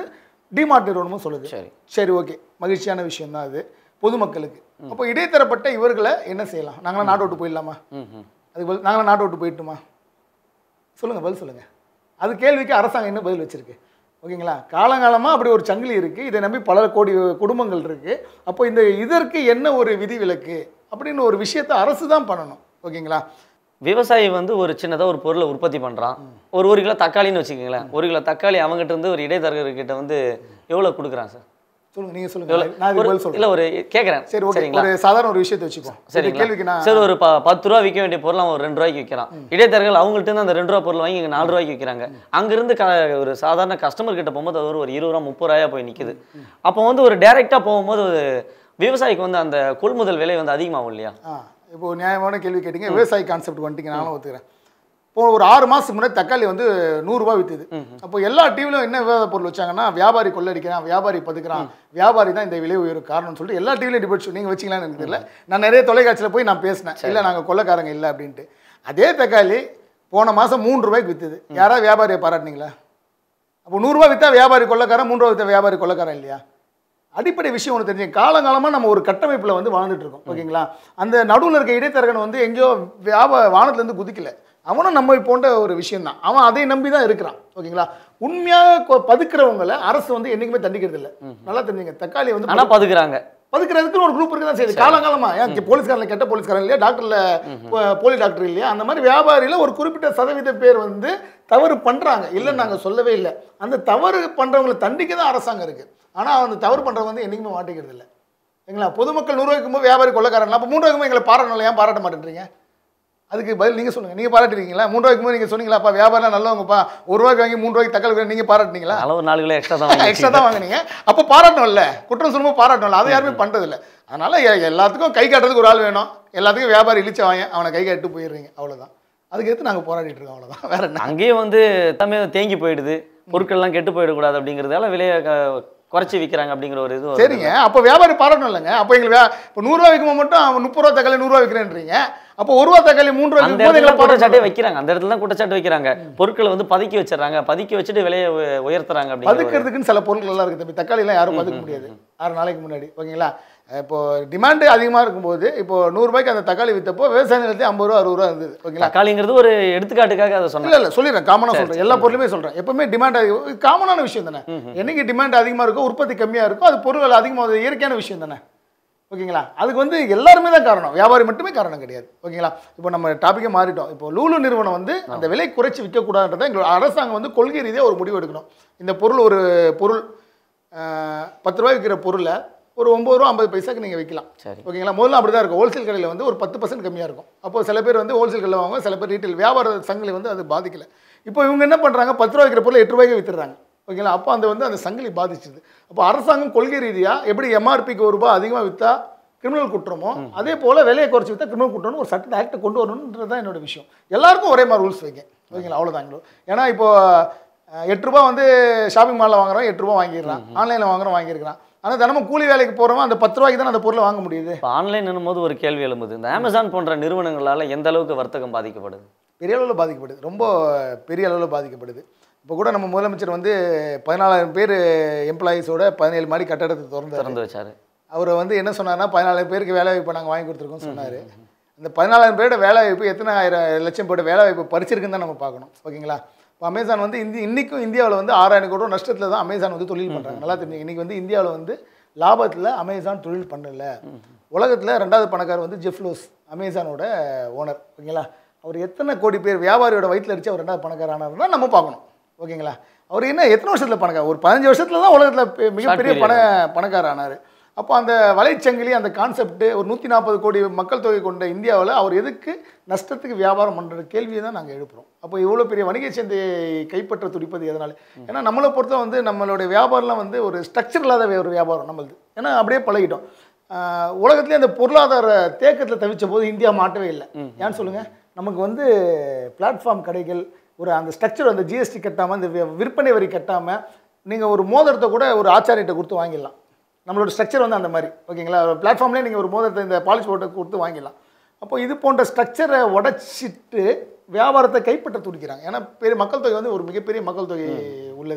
டிமார்ட் நிறுவனமும் சொல்லுது சரி சரி ஓகே மகிழ்ச்சியான விஷயம் தான் அது பொதுமக்களுக்கு அப்போ இடைத்தரப்பட்ட இவர்களை என்ன செய்யலாம் நாங்களாம் நாட்டை விட்டு போயிடலாமா ம் ம் அதுக்கு பதில் நாங்களாம் நாட்டை விட்டு போயிட்டுமா சொல்லுங்கள் பதில் சொல்லுங்கள் அது கேள்விக்கு அரசாங்கம் என்ன பதில் வச்சிருக்கு ஓகேங்களா காலங்காலமாக அப்படி ஒரு சங்கிலி இருக்குது இதை நம்பி பல கோடி குடும்பங்கள் இருக்குது அப்போ இந்த இதற்கு என்ன ஒரு விதிவிலக்கு அப்படின்னு ஒரு விஷயத்தை அரசு தான் பண்ணணும் ஓகேங்களா விவசாயி வந்து ஒரு சின்னதாக ஒரு பொருளை உற்பத்தி பண்ணுறான் ஒரு ஒரு கிலோ தக்காளின்னு வச்சுக்கோங்களேன் ஒரு கிலோ தக்காளி அவங்ககிட்ட இருந்து ஒரு இடைத்தரகர்கிட்ட வந்து எவ்வளோ கொடுக்குறான் சார் சொல்லுங்க நீங்கள் சொல்லுங்கள் நான் இதுக்கு பதில் சொல்கிறேன் இல்லை ஒரு கேட்குறேன் சரி ஓகே சரிங்களா ஒரு சாதாரண ஒரு விஷயத்தை வச்சுப்போம் சரி சரிங்களா கேள்விக்கு நான் சரி ஒரு ப பத்து ரூபா விற்க வேண்டிய பொருள் அவன் ஒரு ரெண்டு ரூபாய்க்கு விற்கிறான் இடைத்தரகர்கள் அவங்கள்ட்ட இருந்து அந்த ரெண்டு ரூபா பொருள் வாங்கி இங்கே நாலு ரூபாய்க்கு விற்கிறாங்க அங்கிருந்து க ஒரு சாதாரண கஸ்டமர் கிட்ட போகும்போது அது ஒரு ஒரு இருபது ரூபா முப்பது ரூபாயா போய் நிற்குது அப்போ வந்து ஒரு டைரெக்டாக போகும்போது ஒரு விவசாயிக்கு வந்து அந்த கொள்முதல் விலை வந்து அதிகமாகும் இல்லையா ஆ இப்போ நியாயமான கேள்வி கேட்டீங்க விவசாய கான்செப்ட் வந்துட்டீங்க நானும் ஒத்துக்கிறேன் இப்போ ஒரு ஆறு மாதத்துக்கு முன்னாடி தக்காளி வந்து நூறுரூவா விற்றுது அப்போ எல்லா டிவிலும் என்ன விவாத பொருள் வச்சாங்கன்னா வியாபாரி கொள்ளடிக்கிறான் வியாபாரி பதுக்குறான் வியாபாரி தான் இந்த விலை உயர்வு காரணம்னு சொல்லிட்டு எல்லா டிவிலையும் டிபேட் நீங்கள் வச்சிங்களான்னு எனக்கு தெரியல நான் நிறைய தொலைக்காட்சியில் போய் நான் பேசினேன் இல்லை நாங்கள் கொள்ளக்காரங்க இல்லை அப்படின்ட்டு அதே தக்காளி போன மாதம் மூன்று ரூபாய்க்கு விற்றுது யாராவது வியாபாரியை பாராட்டினீங்களா அப்போ நூறுரூவா விற்றா வியாபாரி கொள்ளக்காரன் மூணு ரூபா விற்றா வியாபாரி கொள்ளக்காரன் இல்லையா அடிப்படை விஷயம் ஒன்று தெரிஞ்சு காலங்காலமாக நம்ம ஒரு கட்டமைப்பில் வந்து வாழ்ந்துட்டு இருக்கோம் ஓகேங்களா அந்த நடுவில் இருக்க இடைத்தரகன் வந்து எங்கேயோ வியாப வானத்துலேருந்து குதிக்கல அவனும் நம்ம போன்ற ஒரு விஷயம் தான் அவன் அதை நம்பி தான் இருக்கிறான் ஓகேங்களா உண்மையாக பதுக்கிறவங்களை அரசு வந்து என்றைக்குமே தண்டிக்கிறது இல்லை நல்லா தெரிஞ்சுங்க தக்காளி வந்து ஆனால் பதுக்குறாங்க பதுக்கிறதுக்கு ஒரு குரூப் இருக்க தான் செய்யுது காலங்காலமா ஏன் போலீஸ்காரன் கெட்ட போலீஸ்காரன் இல்லையா டாக்டர்ல போ- போலி டாக்டர் இல்லையா அந்த மாதிரி வியாபாரியில ஒரு குறிப்பிட்ட சதவீத பேர் வந்து தவறு பண்றாங்க இல்லைன்னு நாங்க சொல்லவே இல்லை அந்த தவறு பண்றவங்களை தண்டிக்க தான் அரசாங்கம் இருக்கு ஆனா அந்த தவறு பண்றவங்க வந்து என்னைக்குமே மாட்டிக்கிறது இல்லை சரிங்களா பொதுமக்கள் நூறு ரூபாய்க்கும் போது வியாபாரி கொள்ளக்காரன் அப்போ மூணு ரூபாய்க்கும் எங்களை பாராட்டணும் ஏன் பாராட்ட மாட்டேன்றீங்க அதுக்கு பதில் நீங்கள் சொல்லுங்கள் நீங்கள் பாராட்டுறீங்களா மூணு ரூபாய்க்கு போது நீங்கள் சொன்னீங்களாப்பா வியாபாரம் நல்லவங்கப்பா ஒரு ரூபாய்க்கு வாங்கி மூணு ரூபாய்க்கு தக்காளி விலை நீங்கள் பாராட்டுனீங்களா அளவு நாலு கிலோ எக்ஸ்ட்ரா தான் வாங்கி எக்ஸ்ட்ரா தான் வாங்குனீங்க அப்போ பாராட்டணும்ல குற்றம் சொல்லும்போது பாராட்டணும்ல அதை யாருமே பண்ணுறதில்ல அதனால எ- எல்லாத்துக்கும் கை காட்டுறதுக்கு ஒரு ஆள் வேணும் எல்லாத்துக்கும் வியாபாரி இழிச்ச வாங்க அவனை கை காட்டு போயிடுறீங்க அவ்வளவுதான் அதுக்கு எடுத்து நாங்கள் போராடிட்டு இருக்கோம் அவ்வளவுதான் வேற என்ன அங்கேயும் வந்து எல்லாமே தேங்கி போயிடுது பொருட்கள்லாம் கெட்டு போயிடக்கூடாது அப்படிங்கிறதால விலையை க- குறைச்சி விற்கிறாங்க அப்படிங்கிற ஒரு இது வருது. சரிங்க அப்போ வியாபாரி பாராட்டணும் இல்லைங்க அப்போ எங்களுக்கு வே- இப்போ நூறுரூவா விற்கும் மட்டும் அவன் முப்பது ரூபா தக்காளி நூறுரூவா விற்கிறேன்றீங்க அப்போ ஒரு ரூபா தக்காளி மூணு ரூபா அந்த விற்கும் போது இடத்துல எங்களை குற்றச்சாட்டே பாராட்டணும் வைக்கிறாங்க அந்த இடத்துல தான் குற்றச்சாட்டு வைக்கிறாங்க பொருட்களை வந்து பதுக்கி வச்சிடறாங்க பதுக்கி வச்சுட்டு விலையை உய- உயர்த்துறாங்க அப்படிங்கிற ஒரு- பதுக்கிறதுக்குன்னு சில பொருட்கள் எல்லாம் இருக்குது தம்பி தக்காளிலாம் யாரும் பதுக்க முடியாது ஆறு நாளைக்கு முன்னாடி ஓகேங்களா இப்போ டிமாண்டு அதிகமாக இருக்கும்போது இப்போ நூறுரூபாய்க்கு அந்த தக்காளி விற்றப்போ விவசாய நிலத்தையும் ஐம்பது ரூபா அறுபது ரூபா இருந்தது ஓகேங்களா தக்காளிங்கிறது ஒரு எடுத்துக்காட்டுக்காக அதை சொன்னேன் இல்ல இல்ல சொல்லிடுறேன் காமனா சொல்றேன் எல்லா பொருளுமே சொல்றேன் எப்பவுமே டிமாண்ட் காமனான விஷயம் தானே என்னைக்கு டிமாண்ட் அதிகமா இருக்கோ உற்பத்தி கம்மியா இருக்கோ அது பொருள் அதிகமாக இயற்கையான விஷயம் தானே ஓகேங்களா அதுக்கு வந்து எல்லாருமே தான் காரணம் வியாபாரி மட்டுமே காரணம் கிடையாது ஓகேங்களா இப்போ நம்ம டாப்பிக்கே மாறிட்டோம் இப்போ லூலு நிறுவனம் வந்து அந்த விலை குறைச்சி விற்கக்கூடாதுன்றதை எங்களோட அரசாங்கம் வந்து கொள்கை ரீதியாக ஒரு முடிவு எடுக்கணும் இந்த பொருள் ஒரு பொருள் ஆஹ், பத்து ரூபாய் விற்கிற பொருளை ஒரு ஒம்பது ரூபா ஐம்பது பைசாக்கு நீங்கள் விற்கலாம் சரி ஓகேங்களா முதல்ல அப்படி தான் இருக்கும் ஹோல்சேல் கடையில் வந்து ஒரு பத்து பர்சன்ட் கம்மியாக இருக்கும் அப்போ சில பேர் வந்து ஹோல்சேல் கடையில் வாங்குவாங்க சில பேர் ரீட்டைல் வியாபார சங்கிலி வந்து அது பாதிக்கல இப்போ இவங்க என்ன பண்ணுறாங்க பத்து ரூபா விற்கிற பொருள் எட்டு ரூபாய்க்கு வித்துறாங்க ஓகேங்களா அப்போ அந்த வந்து அந்த சங்கிலி பாதிச்சுது அப்போ அரசாங்கம் கொள்கை ரீதியாக எப்படி எம்ஆர்பிக்கு ஒரு ரூபாய் அதிகமாக விற்றா கிரிமினல் குற்றமோ அதே போல் விலையை குறைச்சி விற்றா கிரிமினல் குற்றம்னு ஒரு சட்டத்தை ஆக்டை கொண்டு வரணுன்றது தான் என்னோட விஷயம் எல்லாருக்கும் ஒரே மாதிரி ரூல்ஸ் வைங்க ஓகேங்களா அவ்வளோதாங்களோ ஏன்னா இப்போ அஹ், எட்டு ரூபா வந்து ஷாப்பிங் மாலில் வாங்குறோம் எட்டு ரூபா வாங்கிடுறான் ஆன்லைனில் வாங்குறோம் வாங்கியிருக்கிறான் ஆனால் தினமும் கூலி வேலைக்கு போகிறவன் அந்த பத்து ரூபாய்க்கு தான் அந்த பொருளை வாங்க முடியுது இப்போ ஆன்லைன் போது ஒரு கேள்வி எழும்புது இந்த அமேசான் போன்ற நிறுவனங்களால எந்த அளவுக்கு வர்த்தகம் பாதிக்கப்படுது பெரிய அளவில் பாதிக்கப்படுது ரொம்ப பெரிய அளவில் பாதிக்கப்படுது இப்போ கூட நம்ம முதலமைச்சர் வந்து பதினாலாயிரம் பேர் எம்ப்ளாயீஸோட பதினேழு மாடி கட்டடத்தை திறந்தார் திறந்து வச்சாரு அவர் வந்து என்ன சொன்னார்னா பதினாலாயிரம் பேருக்கு வேலை வாய்ப்பு நாங்கள் வாங்கி கொடுத்துருக்கோம்னு சொன்னார் அந்த பதினாலாயிரம் பேரோட வேலை வாய்ப்பு எத்தனை ஆயிரம் லட்சம் பேரோட வேலை வாய்ப்பு பறிச்சிருக்குன்னு தான் நம்ம பார்க்கணும் ஓகேங்களா இப்போ அமேசான் வந்து இந்தி இன்றைக்கும் இந்தியாவில் வந்து ஆறாயிரம் கோடி ரூபா நஷ்டத்தில் தான் அமேசான் வந்து தொழில் பண்ணுறாங்க நல்லா தெரிஞ்சு இன்றைக்கி வந்து இந்தியாவில் வந்து லாபத்தில் அமேசான் தொழில் பண்ணல உலகத்தில் ரெண்டாவது பணக்காரர் வந்து ஜெஃப்லோஸ் அமேசானோட ஓனர் ஓகேங்களா அவர் எத்தனை கோடி பேர் வியாபாரியோட வயிற்றில் அடிச்சு அவர் ரெண்டாவது பணக்காரர் ஆனார்னா நம்ம பார்க்கணும் ஓகேங்களா அவர் என்ன எத்தனை வருஷத்தில் பணக்காரர் ஒரு பதினஞ்சு வருஷத்தில் தான் உலகத்தில் மிகப்பெரிய period. பண பணக்காரர் ஆனார் அப்போ அந்த வலைச்சங்கிலி அந்த கான்செப்ட் ஒரு நூற்றி நாற்பது கோடி மக்கள் தொகை கொண்ட இந்தியாவில் அவர் எதுக்கு நஷ்டத்துக்கு வியாபாரம் பண்ணுற கேள்வியை தான் நாங்கள் எழுப்புறோம் அப்போ இவ்வளோ பெரிய வணிக சந்தையை கைப்பற்ற துடிப்பது எதனால ஏன்னா நம்மளை பொறுத்த வந்து நம்மளுடைய வியாபாரம்லாம் வந்து ஒரு ஸ்ட்ரக்சர் இல்லாத ஒரு வியாபாரம் நம்மளுது ஏன்னா அப்படியே பழகிட்டோம் ஆஹ் உலகத்திலே அந்த பொருளாதார தேக்கத்தில் தவிச்ச போது இந்தியா மாட்டவே இல்லை ஏன்னு சொல்லுங்கள் நமக்கு வந்து பிளாட்ஃபார்ம் கடைகள் ஒரு அந்த ஸ்ட்ரக்சர் அந்த ஜிஎஸ்டி கட்டாமல் அந்த வி- விற்பனை வரி கட்டாமல் நீங்கள் ஒரு மோதிரத்தை கூட ஒரு ஆச்சாரியிட்ட கொடுத்து வாங்கிடலாம் நம்மளோட ஸ்ட்ரக்சர் வந்து அந்த மாதிரி ஓகேங்களா பிளாட்ஃபார்ம்லேயே நீங்கள் ஒரு மோதிரத்தை இந்த பாலிஷ் போட்டு கொடுத்து வாங்கிடலாம் அப்போ இது போன்ற ஸ்ட்ரக்சரை உடைச்சிட்டு வியாபாரத்தை கைப்பற்ற துடிக்கிறாங்க ஏன்னா பெரிய மக்கள் தொகை வந்து ஒரு மிகப்பெரிய மக்கள் தொகை உள்ளது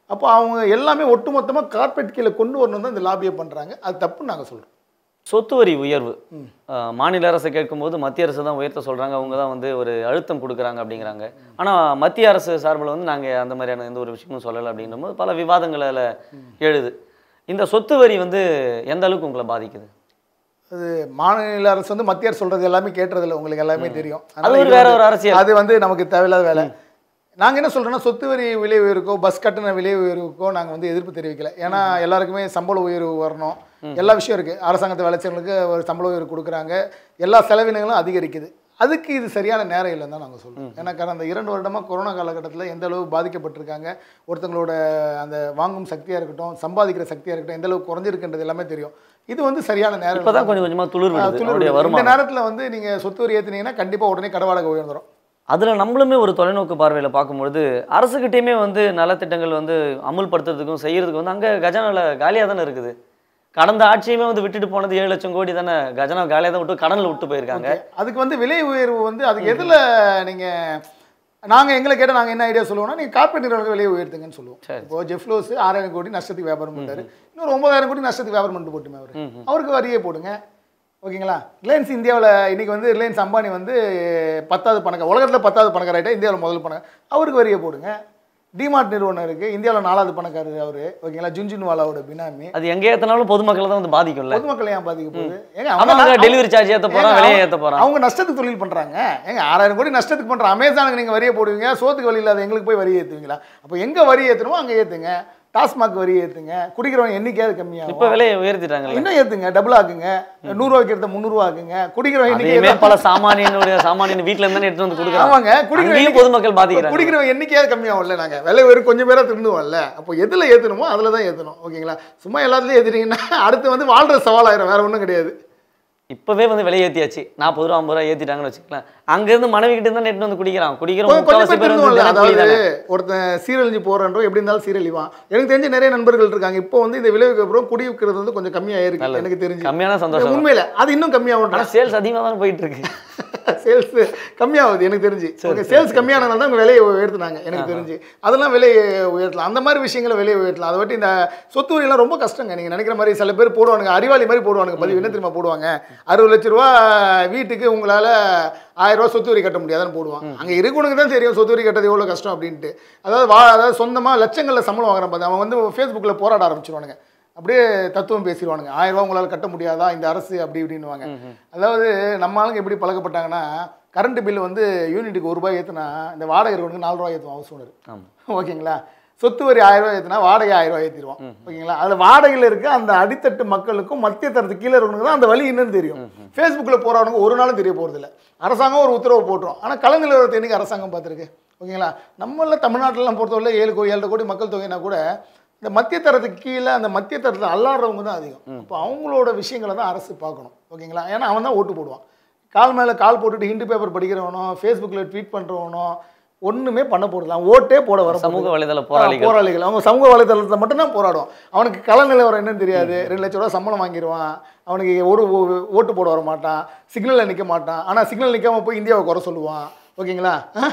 அப்போ அவங்க எல்லாமே ஒட்டுமொத்தமாக கார்பெட் கீழே கொண்டு வரணும் தான் இந்த லாபியை பண்ணுறாங்க அது தப்புன்னு நாங்கள் சொல்கிறோம் சொத்து வரி உயர்வு அஹ், மாநில அரசு கேட்கும்போது மத்திய அரசு தான் உயர்த்த சொல்றாங்க அவங்க தான் வந்து ஒரு அழுத்தம் கொடுக்குறாங்க அப்படிங்கிறாங்க ஆனா மத்திய அரசு சார்பில் வந்து நாங்க அந்த மாதிரியான எந்த ஒரு விஷயமும் சொல்லலை அப்படின்னும் போது பல விவாதங்கள் அதில் எழுது இந்த சொத்து வரி வந்து எந்த அளவுக்கு உங்களை பாதிக்குது அது மாநில அரசு வந்து மத்திய அரசு சொல்கிறது எல்லாமே கேட்டுறதில்ல உங்களுக்கு எல்லாமே தெரியும் அது அதனால ஒரு இது வேற வந்து- ஒரு அரசியல் அது வந்து நமக்கு தேவையில்லாத வேலை நாங்கள் என்ன சொல்கிறோன்னா சொத்து வரி விலை உயர்வுக்கோ பஸ் கட்டண விலை உயர்வுக்கோ நாங்கள் வந்து எதிர்ப்பு தெரிவிக்கல ஏன்னா எல்லாருக்குமே சம்பள உயர்வு வரணும் எல்லா விஷயம் இருக்குது அரசாங்கத்து வேலைச்சவங்களுக்கு ஒரு சம்பள உயர்வு கொடுக்குறாங்க எல்லா செலவினங்களும் அதிகரிக்குது அதுக்கு இது சரியான நேரம் இல்லைன்னு தான் நாங்கள் சொல்கிறோம் ஏன்னா காரணம் அந்த இரண்டு வருடமாக கொரோனா காலகட்டத்தில் எந்த அளவு பாதிக்கப்பட்டிருக்காங்க ஒருத்தங்களோட அந்த வாங்கும் சக்தியாக இருக்கட்டும் சம்பாதிக்கிற சக்தியாக இருக்கட்டும் எந்த அளவுக்கு குறைஞ்சிருக்குன்றது எல்லாமே தெரியும் இது வந்து சரியான நேரம் இப்பதான் கொஞ்சம் கொஞ்சமா துளிர் ஆ, விடுது துளிர் அவருடைய விடுது. இந்த வருமானம் நேரத்தில் வந்து நீங்கள் சொத்து வரி ஏற்றுனீங்கன்னா கண்டிப்பாக உடனே கடவாடகை உயர்ந்துடும் அதுல நம்மளுமே ஒரு தொலைநோக்கு பார்வையில பார்க்கும்பொழுது அரசுகிட்டயுமே வந்து நலத்திட்டங்கள் வந்து அமுல்படுத்துறதுக்கும் செய்யறதுக்கும் வந்து அங்க கஜானால காலியா தானே இருக்குது கடந்த ஆட்சியுமே வந்து விட்டுட்டு போனது ஏழு லட்சம் கோடி தானே கஜனா காலியா தான் விட்டு கடன்ல விட்டு போயிருக்காங்க அதுக்கு வந்து விலை உயர்வு வந்து அதுக்கு எதில் நீங்கள் நாங்கள் எங்களை கேட்டால் நாங்கள் என்ன ஐடியா சொல்லுவோம்னா நீங்கள் கார்பரேட் நிறுவனங்கள் விலையை உயர்த்துங்கன்னு சொல்லுவோம் சரி. இப்போ ஜெஃப்லோஸ் ஆறாயிரம் கோடி நஷ்டத்துக்கு வியாபாரம் பண்ணாரு இன்னொரு ஒன்பதாயிரம் கோடி நஷ்டத்துக்கு வியாபாரம் பண்ணிட்டு போட்டுமே அவர் ம்ஹும். அவருக்கு வரியே போடுங்க ஓகேங்களா ரிலையன்ஸ் இந்தியாவில் இன்னைக்கு வந்து ரிலையன்ஸ் அம்பானி வந்து பத்தாவது பணக்கார உலகத்தில் பத்தாவது பணக்கார ஆகிட்டா இந்தியாவில் முதல் பணக்கார அவருக்கு வரியை போடுங்க டிமார்ட் நிறுவனம் இருக்குது இந்தியாவில் நாலாவது பணக்காரர் அவர் ஓகேங்களா ஜுன்ஜுன்வாலாவோட பினாமி அது எங்க ஏத்தனாலும் பொதுமக்களை தான் வந்து பாதிக்கும்ல பொதுமக்கள் ஏன் பாதிக்க போகுது ஏங்க அவங்க அவங்க டெலிவரி சார்ஜ் ஏத்த போறான் ஏங்க, விலையை அவங்க- ஏத்த போறான் அவங்க நஷ்டத்துக்கு தொழில் பண்றாங்க ஏங்க ஆறாயிரம் கோடி நஷ்டத்துக்கு பண்ற அமேசானுக்கு நீங்க வரியை போடுவீங்க சோத்துக்கு வழி இல்லாத எங்களுக்கு போய் வரி ஏத்துவீங்களா அப்போ எங்க வரி ஏத்தணுமோ அங்க ஏத்துங்க டாஸ்மாக் வரி ஏத்துங்க குடிக்கிறவன் எண்ணிக்கையாவது இப்ப கம்மியாகும் விலையை உயர்த்திட்டாங்கல்ல இன்னும் ஏத்துங்க டபுள் ஆக்குங்க நூறுரூவா வைக்கிறத முந்நூறுவா ஆக்குங்க குடிக்கிறவன் அதையுமே எண்ணிக்கை பல சாமானியனுடைய சாமானியன் வீட்டுல இருந்தானே எடுத்து வந்து கொடுக்குறாங்க ஆமாங்க குடிக்கிற அங்கேயும் எண்ணிக்கை- பொதுமக்கள் பாதிக்கிறாங்க குடிக்கிறவன் எண்ணிக்கையாவது கம்மியாகும்ல நாங்க விலை வெறும் கொஞ்சம் பேரா திருந்துவோம்ல அப்போ எதுல ஏத்தணுமோ அதுல தான் ஏத்தணும் ஓகேங்களா சும்மா எல்லாத்துலயும் ஏத்துட்டீங்கன்னா அடுத்து வந்து வாழ்ற சவாலாயிரும் வேற ஒண்ணும் கிடையாது இப்பவே வந்து விலை ஏத்தியாச்சு நாற்பது ரூபா ஐம்பது ரூபா ஏத்திட்டாங்கன்னு வச்சுக்கலாம் அங்க இருந்து மனைவி கிட்ட இருந்தா எடுத்து வந்து குடிக்கிறான் குடிக்கிற கொஞ்சம் கொஞ்சம் முக்காவாசி பேர் பேர் வந்து திருந்துவோம்ல தினக்கூலி அதாவது தானே. ஒருத்தன் சீரழிஞ்சு போறன்றோ எப்படி இருந்தாலும் சீரழிவான் எனக்கு தெரிஞ்ச நிறைய நண்பர்கள் இருக்காங்க இப்போ வந்து இந்த விளைவுக்கு அப்புறம் குடி விற்கிறது வந்து கொஞ்சம் கம்மியாயிருக்கு நல்லது. எனக்கு தெரிஞ்சு கம்மியான சந்தோஷம் உண்மையில அது இன்னும் ஆனா கம்மியாகும் சேல்ஸ் அதிகமா தான் போயிட்டு இருக்கு சேல்ஸ் கம்மியாகுது எனக்கு தெரிஞ்சு ஓகே சேல்ஸ் கம்மியானனால தான் விலையை உயர்த்தினாங்க எனக்கு தெரிஞ்சு அதெல்லாம் விலையை உயர்த்தலாம் அந்த மாதிரி விஷயங்களை விலையை உயர்த்தலாம் அதை வட்டி இந்த சொத்து வரியெல்லாம் ரொம்ப கஷ்டங்க நீங்கள் நினைக்கிற மாதிரி சில பேர் போடுவானுங்க அறிவாளி மாதிரி போடுவானுங்க பதிவு என்ன தெரியுமா போடுவாங்க அறுபது லட்ச ரூபா வீட்டுக்கு உங்களால் ஆயிரம் ரூபா சொத்து வரி கட்ட முடியாதுன்னு போடுவான் அங்கே இருக்கவனுக்கு தான் தெரியும் சொத்து வரி கட்டுறது எவ்வளோ கஷ்டம் அப்படின்ட்டு அதாவது வா அதாவது சொந்தமாக லட்சங்களில் சம்பளம் வாங்குறான் பார்த்து அவன் வந்து ஃபேஸ்புக்கில் போராட ஆரம்பிச்சிருவானுங்க அப்படியே தத்துவம் பேசிடுவானுங்க ஆயிரம் ரூபா உங்களால் கட்ட முடியாதா இந்த அரசு அப்படி இப்படின்னுவாங்க அதாவது நம்ம ஆளுங்க எப்படி பழக்கப்பட்டாங்கன்னா கரண்ட் பில் வந்து யூனிட்டுக்கு ஒரு ரூபாய் ஏற்றுனா இந்த வாடகை இருக்கவனுக்கு நாலு ரூபாய் ஏற்றுவான் ஹவுஸ் ஓனர் ஆமா ஓகேங்களா சொத்து வரி ஆயிரம் ரூபாய் ஏற்றினா வாடகை ஆயிரம் ரூபாய் ஏற்றிடுவான் ஓகேங்களா அதில் வாடகையில் இருக்க அந்த அடித்தட்டு மக்களுக்கும் மத்திய தரத்து கீழே இருக்கவனுக்கு தான் அந்த வழி என்னன்னு தெரியும் ஃபேஸ்புக்கில் போகிறவனுக்கு ஒரு நாளும் தெரிய போகிறதில்ல அரசாங்கம் ஒரு உத்தரவு போட்டுரும் ஆனால் கலந்து நிலவரத்தை என்னைக்கு அரசாங்கம் பார்த்துருக்கு ஓகேங்களா நம்மள தமிழ்நாட்டிலலாம் பொறுத்தவரை ஏழு கோடி ஏழரை கோடி மக்கள் தொகைனா கூட இந்த மத்திய தரத்துக்கு கீழே அந்த மத்திய தரத்தில் அல்லாடுறவங்க தான் அதிகம் அப்போ அவங்களோட விஷயங்களை தான் அரசு பார்க்கணும் ஓகேங்களா ஏன்னா அவன் தான் ஓட்டு போடுவான் கால் மேலே கால் போட்டுட்டு ஹிந்து பேப்பர் படிக்கிறவனோ ஃபேஸ்புக்கில் ட்வீட் பண்ணுறவனோ ஒன்றுமே பண்ண போகிறதில்ல அவன் ஓட்டே போட வர சமூக வலைதள ஆ, போராளிகள் போராளிகள் அவங்க சமூக வலைதளத்தில் மட்டும்தான் போராடும் அவனுக்கு கள நிலவரம் என்னன்னு தெரியாது ரெண்டு லட்ச ரூபா சம்பளம் வாங்கிடுவான் அவனுக்கு ஒரு ஓ- ஓட்டு போட வர மாட்டான் சிக்னலில் நிற்க மாட்டான் ஆனால் சிக்னல் நிற்காம போய் இந்தியாவை குறை சொல்லுவான் ஓகேங்களா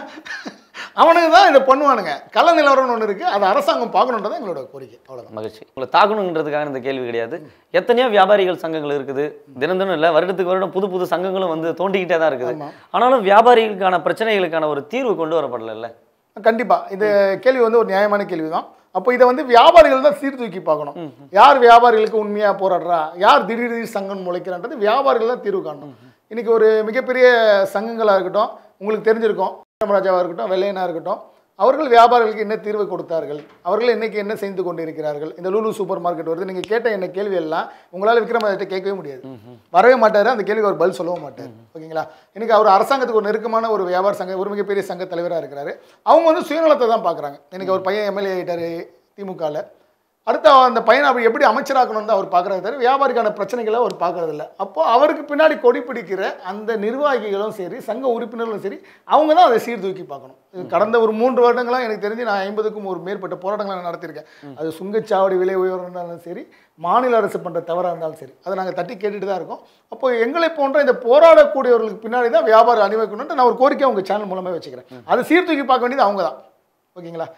அவனுக்கு தான் இதை பண்ணுவானுங்க கள நிலவரம்னு ஒன்று இருக்குது அதை அரசாங்கம் பார்க்கணுன்றது எங்களோட கோரிக்கை அவ்வளோதான் மகிழ்ச்சி உங்களை தாக்கணுன்றதுக்காக இந்த கேள்வி கிடையாது எத்தனையோ வியாபாரிகள் சங்கங்கள் இருக்குது தினம் தினம் இல்லை வருடத்துக்கு வருடம் புது புது சங்கங்களும் வந்து தோண்டிக்கிட்டே தான் இருக்குது ஆமா. ஆனாலும் வியாபாரிகளுக்கான பிரச்சனைகளுக்கான ஒரு தீர்வு கொண்டு வரப்படல கண்டிப்பாக இந்த கேள்வி வந்து ஒரு நியாயமான கேள்வி தான் அப்போ இதை வந்து வியாபாரிகள் தான் சீர்தூக்கி பார்க்கணும் யார் வியாபாரிகளுக்கு உண்மையாக போராடுறா யார் திடீர் திடீர் சங்கம் முளைக்கிறான்றது வியாபாரிகள் தான் தீர்வு காணணும் இன்னைக்கு ஒரு மிகப்பெரிய சங்கங்களாக இருக்கட்டும் உங்களுக்கு தெரிஞ்சிருக்கும் ராமராஜாவாக இருக்கட்டும் வெள்ளையனா இருக்கட்டும் அவர்கள் வியாபாரிகளுக்கு என்ன தீர்வு கொடுத்தார்கள் அவர்கள் இன்னைக்கு என்ன செய்து கொண்டு இருக்கிறார்கள் இந்த லூலு சூப்பர் மார்க்கெட் வருது நீங்கள் கேட்ட என்ன கேள்வி எல்லாம் உங்களால் விக்ரமாதித்த கேட்கவே முடியாது வரவே மாட்டார் அந்த கேள்விக்கு அவர் பதில் சொல்லவும் மாட்டார் ஓகேங்களா இன்னைக்கு அவர் அரசாங்கத்துக்கு ஒரு நெருக்கமான ஒரு வியாபார சங்க ஒரு மிகப்பெரிய சங்க தலைவராக இருக்கிறாரு அவங்க வந்து சுயநலத்தை தான் பார்க்குறாங்க இன்னைக்கு அவர் பையன் எம்எல்ஏ ஆகிட்டாரு திமுகவில் அடுத்து அவர் அந்த பையனை அப்படி எப்படி அமைச்சராக்கணும்னு தான் அவர் பார்க்குறாரு தவிர வியாபாரிக்கான பிரச்சனைகளை அவர் பார்க்கறது இல்ல அப்போ அவருக்கு பின்னாடி கொடி பிடிக்கிற அந்த நிர்வாகிகளும் சரி சங்க உறுப்பினர்களும் சரி அவங்க தான் அதை சீர்தூக்கி பார்க்கணும் இது கடந்த ஒரு மூன்று வருடங்களாக எனக்கு தெரிஞ்சு நான் ஐம்பதுக்கும் ஒரு மேற்பட்ட போராட்டங்களை நான் நடத்தியிருக்கேன் அது சுங்கச்சாவடி விலை உயர்வு இருந்தாலும் சரி மாநில அரசு பண்ணுற தவறாக இருந்தாலும் சரி அதை நாங்கள் தட்டி கேட்டுட்டு தான் இருக்கோம் அப்போ எங்களை போன்ற இந்த போராடக்கூடியவர்களுக்கு பின்னாடி தான் வியாபாரம் அணிவைக்கணும்னு நான் ஒரு கோரிக்கை உங்கள் சேனல் மூலமாக வச்சுக்கிறேன் அதை சீர்தூக்கி பார்க்க வேண்டியது அவங்க தான் ஓகேங்களா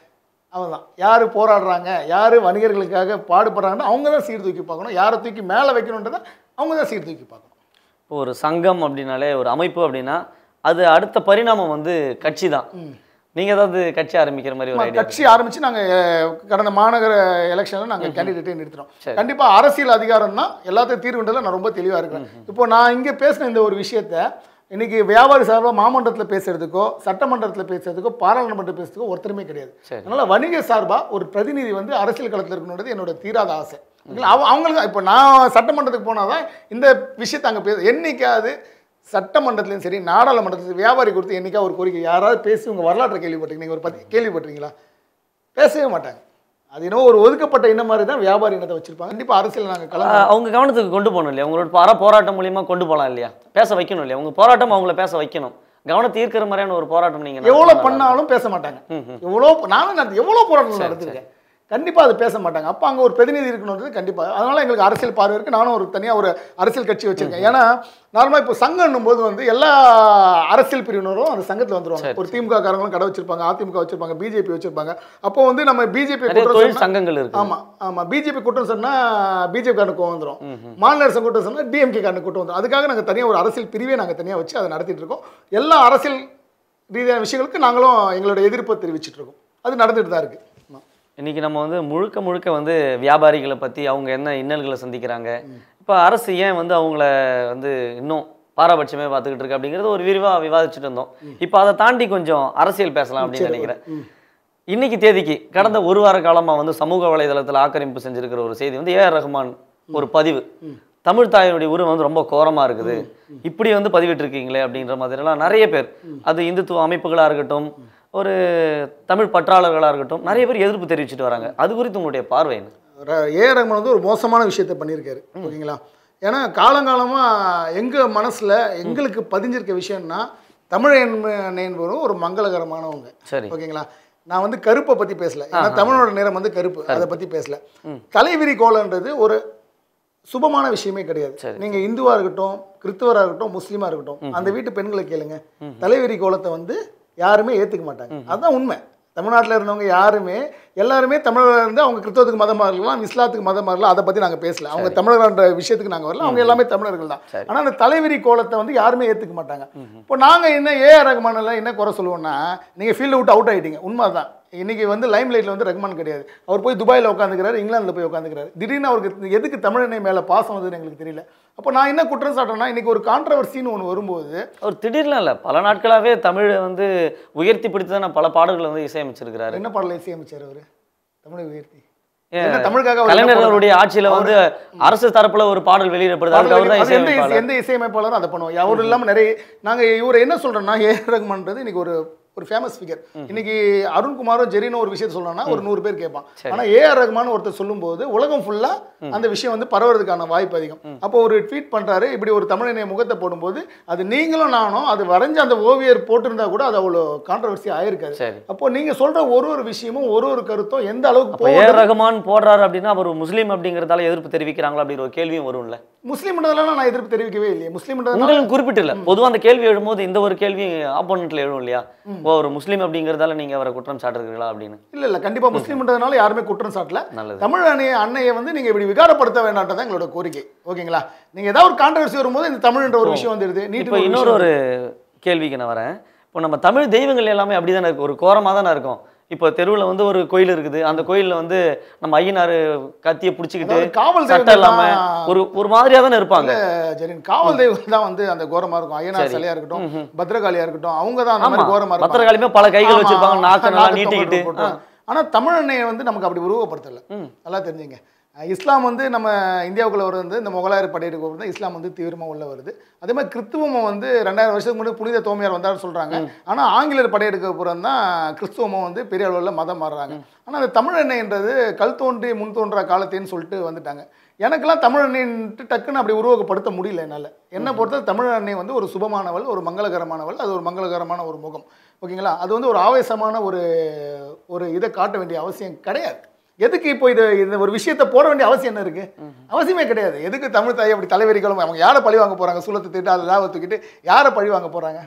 அவன் யார் போராடுறாங்க யார் வணிகர்களுக்காக பாடுபடுறாங்கன்னா அவங்க தான் சீர்தூக்கி பார்க்கணும் யாரை தூக்கி மேலே வைக்கணுன்றதை அவங்க தான் சீர்தூக்கி பார்க்கணும் இப்போ ஒரு சங்கம் அப்படின்னாலே ஒரு அமைப்பு அப்படின்னா அது அடுத்த பரிணாமம் வந்து கட்சி தான் நீங்க ஏதாவது கட்சி ஆரம்பிக்கிற மாதிரி ஒரு ஆமா, ஐடியா கட்சி ஆரம்பிச்சு நாங்க அஹ், கடந்த மாநகர எலெக்ஷன்ல நாங்க கேண்டிடேட்டே நிறுத்தினோம் சரி. கண்டிப்பா அரசியல் அதிகாரம் தான் எல்லாத்தையும் தீர்வுன்றதுல நான் ரொம்ப தெளிவா இருக்கிறேன் இப்போ நான் இங்க பேசின இந்த ஒரு விஷயத்த இன்னைக்கு வியாபாரி சார்பாக மாமன்றத்தில் பேசுறதுக்கோ சட்டமன்றத்தில் பேசுறதுக்கோ பாராளுமன்றத்தில் பேசுறதுக்கோ ஒருத்தருமே கிடையாது சரி. அதனால வணிக சார்பா ஒரு பிரதிநிதி வந்து அரசியல் களத்தில் இருக்கணுன்றது என்னோட தீராத ஆசை ஓகேங்களா? அவ- அவங்களுக்கு இப்போ நான் சட்டமன்றத்துக்கு போனாதான் இந்த விஷயத்தை அங்கே பேச என்னைக்காவது சட்டமன்றத்துலையும் சரி நாடாளுமன்றத்துலையும் வியாபாரி குறித்து என்னைக்கா ஒரு கோரிக்கை யாராவது பேசி உங்கள் வரலாற்றை கேள்விப்பட்டீங்க நீங்கள் ஒரு பத்தி கேள்விப்பட்டிருக்கீங்களா பேசவே மாட்டாங்க அது என்னவோ ஒரு ஒதுக்கப்பட்ட இனம் மாதிரி தான் வியாபாரி இனத்தை வச்சிருப்பாங்க கண்டிப்பாக அரசியல் நாங்கள் கலந்து ஆஹ் அவங்க கவனத்துக்கு கொண்டு போகணும் இல்லையா உங்களோட பர போராட்டம் மூலியமா கொண்டு போகலாம் இல்லையா பேச வைக்கணும் இல்லையா உங்க போராட்டம் அவங்கள பேச வைக்கணும் கவனத்தை ஈர்க்கிற மாதிரியான ஒரு போராட்டம் நீங்க எவ்வளோ நடத்தினா பண்ணாலும் பேச மாட்டாங்க எவ்வளோ நானும் நடத்தி எவ்வளோ போராட்டம் நடத்திருக்கேன் கண்டிப்பாக அது பேச மாட்டாங்க அப்போ அங்கே ஒரு பிரதிநிதி இருக்கணுன்றது கண்டிப்பாக அதனால எங்களுக்கு அரசியல் பார்வை இருக்கு நானும் ஒரு தனியாக ஒரு அரசியல் கட்சி வச்சிருக்கேன் ஏன்னா நார்மலாக இப்போ சங்கம்னும் போது வந்து எல்லா அரசியல் பிரிவினரும் அந்த சங்கத்தில் வந்துருவாங்க ஒரு திமுக காரங்களும் கடை வச்சிருப்பாங்க அதிமுக வச்சிருப்பாங்க பிஜேபி வச்சிருப்பாங்க அப்போ வந்து நம்ம பிஜேபி நிறைய தொழில் சங்கங்கள் இருக்கு ஆமா ஆமா பிஜேபி கூட்டம் சொன்னா பிஜேபி காரனுக்கு கோவம் வந்துரும் மாநில அரசு கூட்டம் சொன்னா டிஎம்கே காரனுக்கு கூட்டம் வந்துரும் அதுக்காக நாங்க தனியா ஒரு அரசியல் பிரிவே நாங்க தனியா வச்சு அதை நடத்திட்டு இருக்கோம் எல்லா அரசியல் ரீதியான விஷயங்களுக்கு நாங்களும் எங்களோட எதிர்ப்பை தெரிவிச்சிட்டு இருக்கோம் அது நடந்துட்டு தான் இருக்கு ஆமா. இன்னைக்கு நம்ம வந்து முழுக்க முழுக்க வந்து வியாபாரிகளை பற்றி அவங்க என்ன இன்னல்களை சந்திக்கிறாங்க இப்போ அரசு ஏன் வந்து அவங்கள வந்து இன்னும் பாரபட்சமே பார்த்துக்கிட்டு இருக்கு அப்படிங்கிறது ஒரு விரிவாக விவாதிச்சுட்டு இருந்தோம் இப்போ அதை தாண்டி கொஞ்சம் அரசியல் பேசலாம் அப்படின்னு நினைக்கிறேன் இன்னைக்கு தேதிக்கு கடந்த ஒரு வார காலமாக வந்து சமூக வலைதளத்தில் ஆக்கிரமிப்பு செஞ்சிருக்கிற ஒரு செய்தி வந்து ஏஆர் ரஹ்மான் ஒரு பதிவு தமிழ் தாயினுடைய உருவம் வந்து ரொம்ப கோரமா இருக்குது இப்படி வந்து பதிவிட்டிருக்கீங்களே அப்படின்ற மாதிரிலாம் நிறைய பேர் அது இந்துத்துவ அமைப்புகளாக இருக்கட்டும் ஒரு தமிழ் பற்றாளர்களாக இருக்கட்டும் நிறைய பேர் எதிர்ப்பு தெரிவிச்சிட்டு வராங்க அது குறித்து உங்களுடைய பார்வை என்ன ர- ஏ ஆர் ரஹ்மான் வந்து ஒரு மோசமான விஷயத்த பண்ணியிருக்காரு ஓகேங்களா ஏன்னா காலங்காலமாக எங்கள் மனசில் எங்களுக்கு பதிஞ்சிருக்க விஷயம்னா தமிழ் என்பவரும் ஒரு மங்களகரமானவங்க சரி ஓகேங்களா நான் வந்து கருப்பை பற்றி பேசல ஏன்னா தமிழோட நிறம் வந்து கருப்பு அதை பற்றி பேசல தலைவிரி கோலன்றது ஒரு சுபமான விஷயமே கிடையாது சரி. நீங்க இந்துவா இருக்கட்டும் கிறிஸ்துவரா இருக்கட்டும் முஸ்லீமா இருக்கட்டும் அந்த வீட்டு பெண்களை கேளுங்க தலைவிரி கோலத்தை வந்து யாருமே ஏத்துக்க மாட்டாங்க அதுதான் உண்மை தமிழ்நாட்டில் இருந்தவங்க யாருமே எல்லாருமே தமிழராக இருந்து அவங்க கிறிஸ்தவத்துக்கு மதமாக இருக்கலாம் இஸ்லாத்துக்கு மதமாக இருக்கலாம் அதை பற்றி நாங்கள் பேசல அவங்க தமிழர்ன்ற விஷயத்துக்கு நாங்கள் வரல அவங்க எல்லாமே தமிழர்கள் தான் சரி. ஆனால் அந்த தலைவிரி கோலத்தை வந்து யாருமே ஏற்றுக்க மாட்டாங்க இப்போ நாங்கள் என்ன ஏ ஆர் ரஹ்மானில் என்ன குறை சொல்லுவோம்னா நீங்கள் ஃபீல்டை விட்டு அவுட் ஆகிட்டீங்க உண்மை தான் இன்னைக்கு வந்து லைம் லைட்டில் வந்து ரஹ்மான் கிடையாது அவர் போய் துபாயில் உட்காந்துக்கிறாரு இங்கிலாந்தில் போய் உட்காந்துக்கிறாரு திடீர்னு அவருக்கு எதுக்கு தமிழனை மேலே பாசம் வந்ததுன்னு எங்களுக்கு தெரியல அப்போ நான் என்ன குற்றம் சாட்டேன்னா இன்னைக்கு ஒரு கான்ட்ரவர்சின்னு ஒன்று வரும்போது அவர் திடீர்னு இல்லை பல நாட்களாகவே தமிழை வந்து உயர்த்தி பிடித்து தானே பல பாடல்களை வந்து இசையமைச்சிருக்கிறாரு என்ன பாடலை இசையமைச்சார் அவர் தமிழை உயர்த்தி ஏன் என்ன தமிழுக்காக அவர் என்ன கலைஞர் பாடல்? அவருடைய ஆட்சியில வந்து அரசு தரப்புல ஒரு பாடல் வெளியிடப்படுது அதுக்கு அவர் தான் அது எந்த இசை- இசையமைப்பாளர் எந்த இசையமைப்பாளரும் அதை பண்ணுவோம் அவர் இல்லாமல் நிறைய நாங்கள் இவர் என்ன சொல்றோம்னா ஏ ஆர் ரஹ்மான்றது இன்னைக்கு ஒரு ஒரு ஃபேமஸ் ஃபிகர் இன்னைக்கு அருண்குமாரும் ஜெரினோ ஒரு விஷயத்த சொல்லணும்னா ஒரு நூறு பேர் கேட்பான் ஆனா ஏ ஆர் ரஹ்மான் ஒருத்தர் சொல்லும்போது உலகம் ஃபுல்லா அந்த விஷயம் வந்து பரவுறதுக்கான வாய்ப்பு அதிகம் அப்போ ஒரு ட்வீட் பண்றாரு இப்படி ஒரு தமிழனை முகத்தை போடும்போது அது நீங்களும் நானும் அது வரைஞ்ச அந்த ஓவியர் போட்டிருந்தா கூட அது அவ்வளோ கான்ட்ரவர்சி ஆயிருக்காது சரி அப்போ நீங்க சொல்ற ஒரு ஒரு விஷயமும் ஒரு ஒரு கருத்தும் எந்த அளவுக்கு அப்போ போகுது ஏ ரஹ்மான் போடுறாரு அப்படின்னா அவர் முஸ்லீம் அப்படிங்கறதால எதிர்ப்பு தெரிவிக்கிறாங்களா அப்படிங்கிற ஒரு கேள்வியும் வரும்ல முஸ்லீம்ன்றதெல்லாம் நான் எதிர்ப்பு தெரிவிக்கவே இல்லையே முஸ்லீம்ன்றதுனால உங்களுக்கு குறிப்பிட்டில்ல பொதுவா அந்த கேள்வி எழும்போது இந்த ஒரு கேள்வி ஆப்போனண்ட்ல எழும் இல்லையா ஓ ஒரு முஸ்லீம் அப்படிங்கறதால நீங்க அவரை குற்றம் சாட்டுறீங்களா அப்படின்னு இல்ல இல்ல கண்டிப்பா முஸ்லீம்ன்றதுனால யாருமே குற்றம் சாட்டல நல்லது தமிழ் அணைய அன்னையை வந்து நீங்க இப்படி விகாரப்படுத்த வேண்டாம்ன்றதான் எங்களோட கோரிக்கை ஓகேங்களா நீங்க ஏதாவது ஒரு கான்ட்ரவர்சி வரும்போது இந்த தமிழ்ன்ற ஒரு விஷயம் வந்துடுது இப்போ நீட்டு இன்னொரு ஒரு கேள்விக்கு நான் வரேன் இப்போ நம்ம தமிழ் தெய்வங்கள் எல்லாமே அப்படி தானே இருக்கு ஒரு கோரமாக தானே இருக்கும் இப்போ தெருவில் வந்து ஒரு கோயில் இருக்குது அந்த கோயிலில் வந்து நம்ம ஐயனார் கத்தியை பிடிச்சிக்கிட்டு காவல் சட்டம் தெய்வங்கள் இல்லாம தான் ஒரு ஒரு மாதிரியா தானே இருப்பாங்க ஜெரின் காவல் தெய்வம் தான் வந்து அந்த கோரமா இருக்கும் ஐயனார் சிலையா இருக்கட்டும் பத்ரகாளியா இருக்கட்டும் அவங்க தான் அந்த ஆமா மாதிரி கோரமா இருப்பாங்க பத்திரகாளியுமே பல கைகள் ஆமா, வச்சிருப்பாங்க நாக்கு நல்லா நாக்கு நீட்டிக்கிட்டு தொங்கல் போட்டுருவாங்க. ஆனா தமிழ் அன்னையை வந்து நமக்கு அப்படி உருவப்படுத்தல நல்லா தெரிஞ்சுங்க அஹ் இஸ்லாம் வந்து நம்ம இந்தியாவுக்குள்ள வருது வந்து இந்த முகலாயர் படையெடுக்க வருது இஸ்லாம் வந்து தீவிரமா உள்ள வருது அதே மாதிரி கிறிஸ்துவம் வந்து ரெண்டாயிரம் வருஷத்துக்கு முன்னாடி புனித தோமையார் வந்தாருன்னு சொல்றாங்க ஆனா ஆங்கிலேயர் படையெடுக்க புறம் தான் கிறிஸ்துவமும் வந்து பெரிய அளவில் மதம் மாறுறாங்க ஆனா அந்த தமிழ் எண்ணெய்ன்றது கல் தோன்றி முன் தோன்றா காலத்தேன்னு சொல்லிட்டு வந்துட்டாங்க எனக்கெல்லாம் தமிழ் எண்ணெய்ன்ட்டு டக்குன்னு அப்படி உருவகப்படுத்த முடியல என்னால் என்னை பொறுத்த தமிழ் எண்ணெய் வந்து ஒரு சுபமானவள் ஒரு மங்களகரமானவள் அது ஒரு மங்களகரமான ஒரு முகம் ஓகேங்களா அது வந்து ஒரு ஆவேசமான ஒரு ஒரு இதை காட்ட வேண்டிய அவசியம் கிடையாது எதுக்கு இப்போ இது இந்த ஒரு விஷயத்தை போட வேண்டிய அவசியம் என்ன இருக்கு அவசியமே கிடையாது எதுக்கு தமிழ் தாய் அப்படி தலைவரிகளும் அவங்க யாரை பழி வாங்க போறாங்க சூலத்தை திட்டு அதை லாபம் தூக்கிட்டு யாரை பழி வாங்க போறாங்க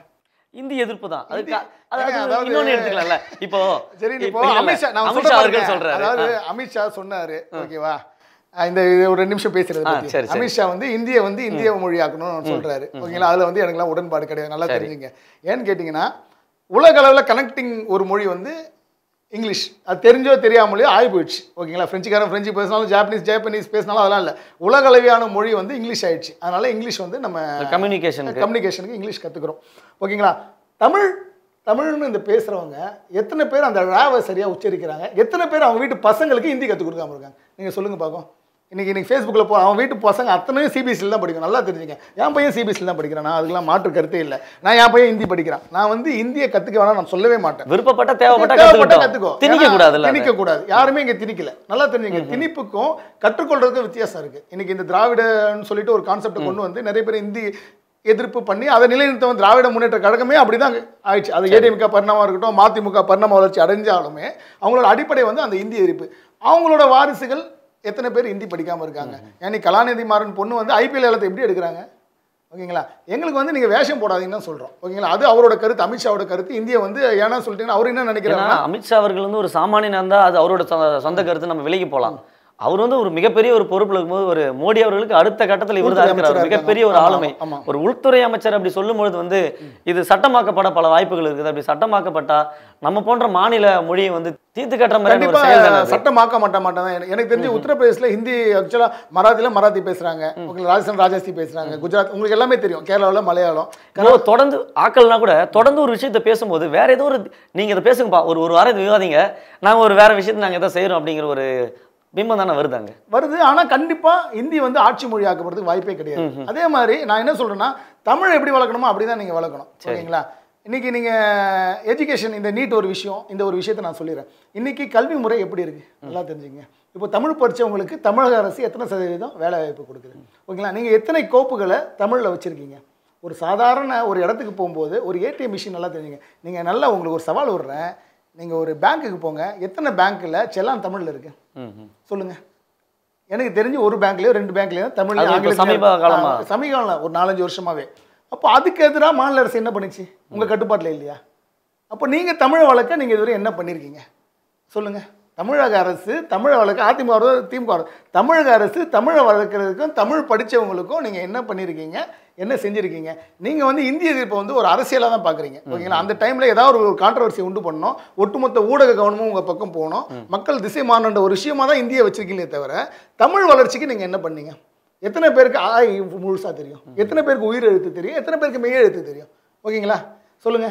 இந்தி எதிர்ப்பு தான் அதுக்கு இந்தி- அதாவது ஏங்க, அதாவது- இன்னொன்னு எடுத்துக்கலாம்ல இப்போ சரி இப்போ இப்போ இல்ல, இல்ல. அமித்ஷா நான் அமித்ஷா சொல்றேன் அவர்கள் பாருங்க. சொல்றாரு அதாவது ஆ. அமித்ஷா சொன்னாரு ஓகேவா அஹ் இந்த இது ஒரு ரெண்டு நிமிஷம் பேசுறது ஆ, பத்தி. சரி, சரி. அமித்ஷா வந்து இந்திய வந்து இந்திய மொழியாக்கணும்னு சொல்றாரு ஓகேங்களா அதுல வந்து எனக்குலாம் உடன்பாடு கிடையாது நல்லா தெரிஞ்சுங்க ஏன்னு கேட்டிங்கன்னா உலக அளவில் கனெக்டிங் ஒரு மொழி வந்து இங்கிலீஷ் அது தெரிஞ்சோ தெரியாமலையோ ஆகி போயிடுச்சு ஓகேங்களா ஃப்ரெஞ்சுக்காரன் ஃப்ரெஞ்சு பேசினாலும் ஜாப்பனீஸ் ஜாப்பனீஸ் பேசினாலும் அதெல்லாம் இல்லை உலக அளவியான மொழி வந்து இங்கிலீஷ் ஆயிடுச்சு அதனால இங்கிலீஷ் வந்து நம்ம கம்யூனிகேஷனுக்கு கம்யூனிகேஷனுக்கு இங்கிலீஷ் கற்றுக்குறோம் ஓகேங்களா தமிழ் தமிழ்னு இந்த பேசுகிறவங்க எத்தனை பேர் அந்த ராவை சரியாக உச்சரிக்கிறாங்க எத்தனை பேர் அவங்க வீட்டு பசங்களுக்கு ஹிந்தி கற்றுக் கொடுக்காம இருக்காங்க நீங்கள் சொல்லுங்கள் பார்ப்போம் இன்னைக்கு இன்னைக்கு ஃபேஸ்புக்கில் போ அவன் வீட்டு பசங்க அத்தனையும் சிபிஎஸ்சியில் தான் படிக்கும் நல்லா தெரிஞ்சுங்க என் பையன் சிபிஎஸ்சியில் தான் படிக்கிறான் நான் அதுக்கெல்லாம் மாற்று கருத்தே இல்லை நான் என் பையன் ஹிந்தி படிக்கிறான் நான் வந்து இந்தியை கற்றுக்க வேணாம் நான் சொல்லவே மாட்டேன் விருப்பப்பட்ட தேவைப்பட்ட தேவைப்பட்ட கத்துக்கிட்டோம் கத்துக்கோ திணிக்க ஏன்னா, கூடாதுல்ல அது. திணிக்க கூடாது யாருமே இங்க திணிக்கல நல்லா தெரிஞ்சுங்க திணிப்புக்கும் கற்றுக்கொள்றதுக்கும் வித்தியாசம் இருக்கு இன்னைக்கு இந்த திராவிடன்னு சொல்லிட்டு ஒரு கான்செப்டை கொண்டு வந்து நிறைய பேர் இந்தி எதிர்ப்பு பண்ணி அதை நிலைநிறுத்தம் திராவிட முன்னேற்ற கழகமே அப்படிதான் ஆயிடுச்சு அது ஏடிஎம்கே பரிணாமம் இருக்கட்டும் மதிமுக பரிணாம வளர்ச்சி அடைஞ்சாலுமே அவங்களோட அடிப்படை வந்து அந்த இந்தி எதிர்ப்பு அவங்களோட வாரிசுகள் எத்தனை பேர் ஹிந்தி படிக்காம இருக்காங்க ஏன்னா கலாநிதி மாறன் பொண்ணு வந்து ஐபிஎல் ஏலத்தை எப்படி எடுக்கிறாங்க ஓகேங்களா எங்களுக்கு வந்து நீங்கள் வேஷம் போடாதீங்கன்னு தான் சொல்கிறோம் ஓகேங்களா அது அவரோட கருத்து அமித்ஷாவோட கருத்து இந்தியா வந்து ஏன்னா சொல்லிட்டீங்கன்னா அவர் என்ன ஏன்னா நினைக்கிறாருன்னா அமித்ஷா அவர்கள் வந்து ஒரு சாமானியனா இருந்தா அது அவரோட சொந்த- சொந்த கருத்து நம்ம விலகி போலாம் அவர் வந்து ஒரு மிகப்பெரிய ஒரு பொறுப்புல இருக்கும்போது ஒரு மோடி அவர்களுக்கு அடுத்த கட்டத்தில் இவர் தான் உள்துறை இருக்கிறார் அமைச்சரா மிகப்பெரிய ஒரு இருக்காங்க. ஆளுமை ஆமா, ஆமா. ஒரு உள்துறை அமைச்சர் அப்படி சொல்லும் பொழுது வந்து இது சட்டமாக்கப்பட பல வாய்ப்புகள் இருக்குது அப்படி சட்டமாக்கப்பட்டா நம்ம போன்ற மாநில மொழியை வந்து தீர்த்து கட்டுற மாதிரி ஒரு கண்டிப்பா செயல் தானே அது. சட்டமாக்க மாட்ட மாட்டாங்க எனக்கு- எனக்கு தெரிஞ்சு உத்தரப்பிரதேசில் ஹிந்தி ஆக்சுவலா மராத்தில மராத்தி பேசுறாங்க உங்களுக்கு ராஜஸ்தான் ராஜஸ்தி பேசுறாங்க குஜராத் உங்களுக்கு எல்லாமே தெரியும் கேரளாவில் மலையாளம் இப்போ தொடர்ந்து ஆக்கள்னா கூட தொடர்ந்து ஒரு விஷயத்த பேசும்போது வேற ஏதோ ஒரு நீங்க இதை பேசுங்கப்பா ஒரு ஒரு வாரம் இது விவாதிங்க நாங்க ஒரு வேற விஷயத்தை நாங்க எதை செய்யறோம் அப்படிங்கிற ஒரு பிம்பம் தானே வருதாங்க வருது ஆனா கண்டிப்பா ஹிந்தி வந்து ஆட்சி மொழி ஆக்கப்படுறதுக்கு வாய்ப்பே கிடையாது அதே மாதிரி நான் என்ன சொல்றேன்னா தமிழ் எப்படி வளர்க்கணுமோ அப்படிதான் நீங்க வளர்க்கணும் ஓகேங்களா இன்னைக்கு நீங்க எஜுகேஷன் இந்த நீட் ஒரு விஷயம் இந்த ஒரு விஷயத்தை நான் சொல்லிடுறேன் இன்னைக்கு கல்வி முறை எப்படி இருக்கு நல்லா தெரிஞ்சுங்க இப்போ தமிழ் படிச்சவங்களுக்கு தமிழக அரசு எத்தனை சதவீதம் வேலை வாய்ப்பு கொடுக்குது ஓகேங்களா நீங்க எத்தனை கோப்புகளை தமிழ்ல வச்சிருக்கீங்க ஒரு சாதாரண ஒரு இடத்துக்கு போகும்போது ஒரு ஏடிஎம் மிஷின் நல்லா தெரிஞ்சுங்க நீங்க நல்லா உங்களுக்கு ஒரு சவால் விடுறேன் நீங்க ஒரு பேங்க்குக்கு போங்க எத்தனை பேங்க்ல செல்லான் தமிழ்ல இருக்கு ம் ம். சொல்லுங்க எனக்கு தெரிஞ்சு ஒரு பேங்க்லயோ ரெண்டு பேங்க்லயோ தமிழ் அது இப்ப ஆங்கிலத்திலயோ- சமீப காலமா? ஆ, சமீப காலம் ஒரு நாலஞ்சு வருஷமாவே அப்போ அதுக்கு எதிராக மாநில அரசு என்ன பண்ணுச்சு உங்க கட்டுப்பாட்டில் இல்லையா அப்போ நீங்க தமிழை வளர்க்க நீங்க இதுவரை என்ன பண்ணியிருக்கீங்க சொல்லுங்க தமிழக அரசு தமிழை வளர்க்க அதிமுக வருதோ, திமுக வருதோ. தமிழக அரசு தமிழை வளர்க்குறதுக்கும் தமிழ் படிச்சவங்களுக்கும் நீங்க என்ன பண்ணியிருக்கீங்க என்ன செஞ்சிருக்கீங்க நீங்க வந்து இந்திய எதிர்ப்பை வந்து ஒரு அரசியலாக தான் பார்க்குறீங்க ஓகேங்களா அந்த டைம்ல ஏதாவது ஒரு கான்ட்ரவர்சி உண்டு பண்ணணும் ஒட்டுமொத்த ஊடக கவனமும் உங்க பக்கம் போகணும் மக்கள் திசை மாறணுன்ற ஒரு விஷயமா தான் இந்தியை வச்சிருக்கீங்களே தவிர தமிழ் வளர்ச்சிக்கு நீங்க என்ன பண்ணீங்க எத்தனை பேருக்கு ஆ முழுசா தெரியும் எத்தனை பேருக்கு உயிர் எழுத்து தெரியும் எத்தனை பேருக்கு மெய் எழுத்து தெரியும் ஓகேங்களா சொல்லுங்க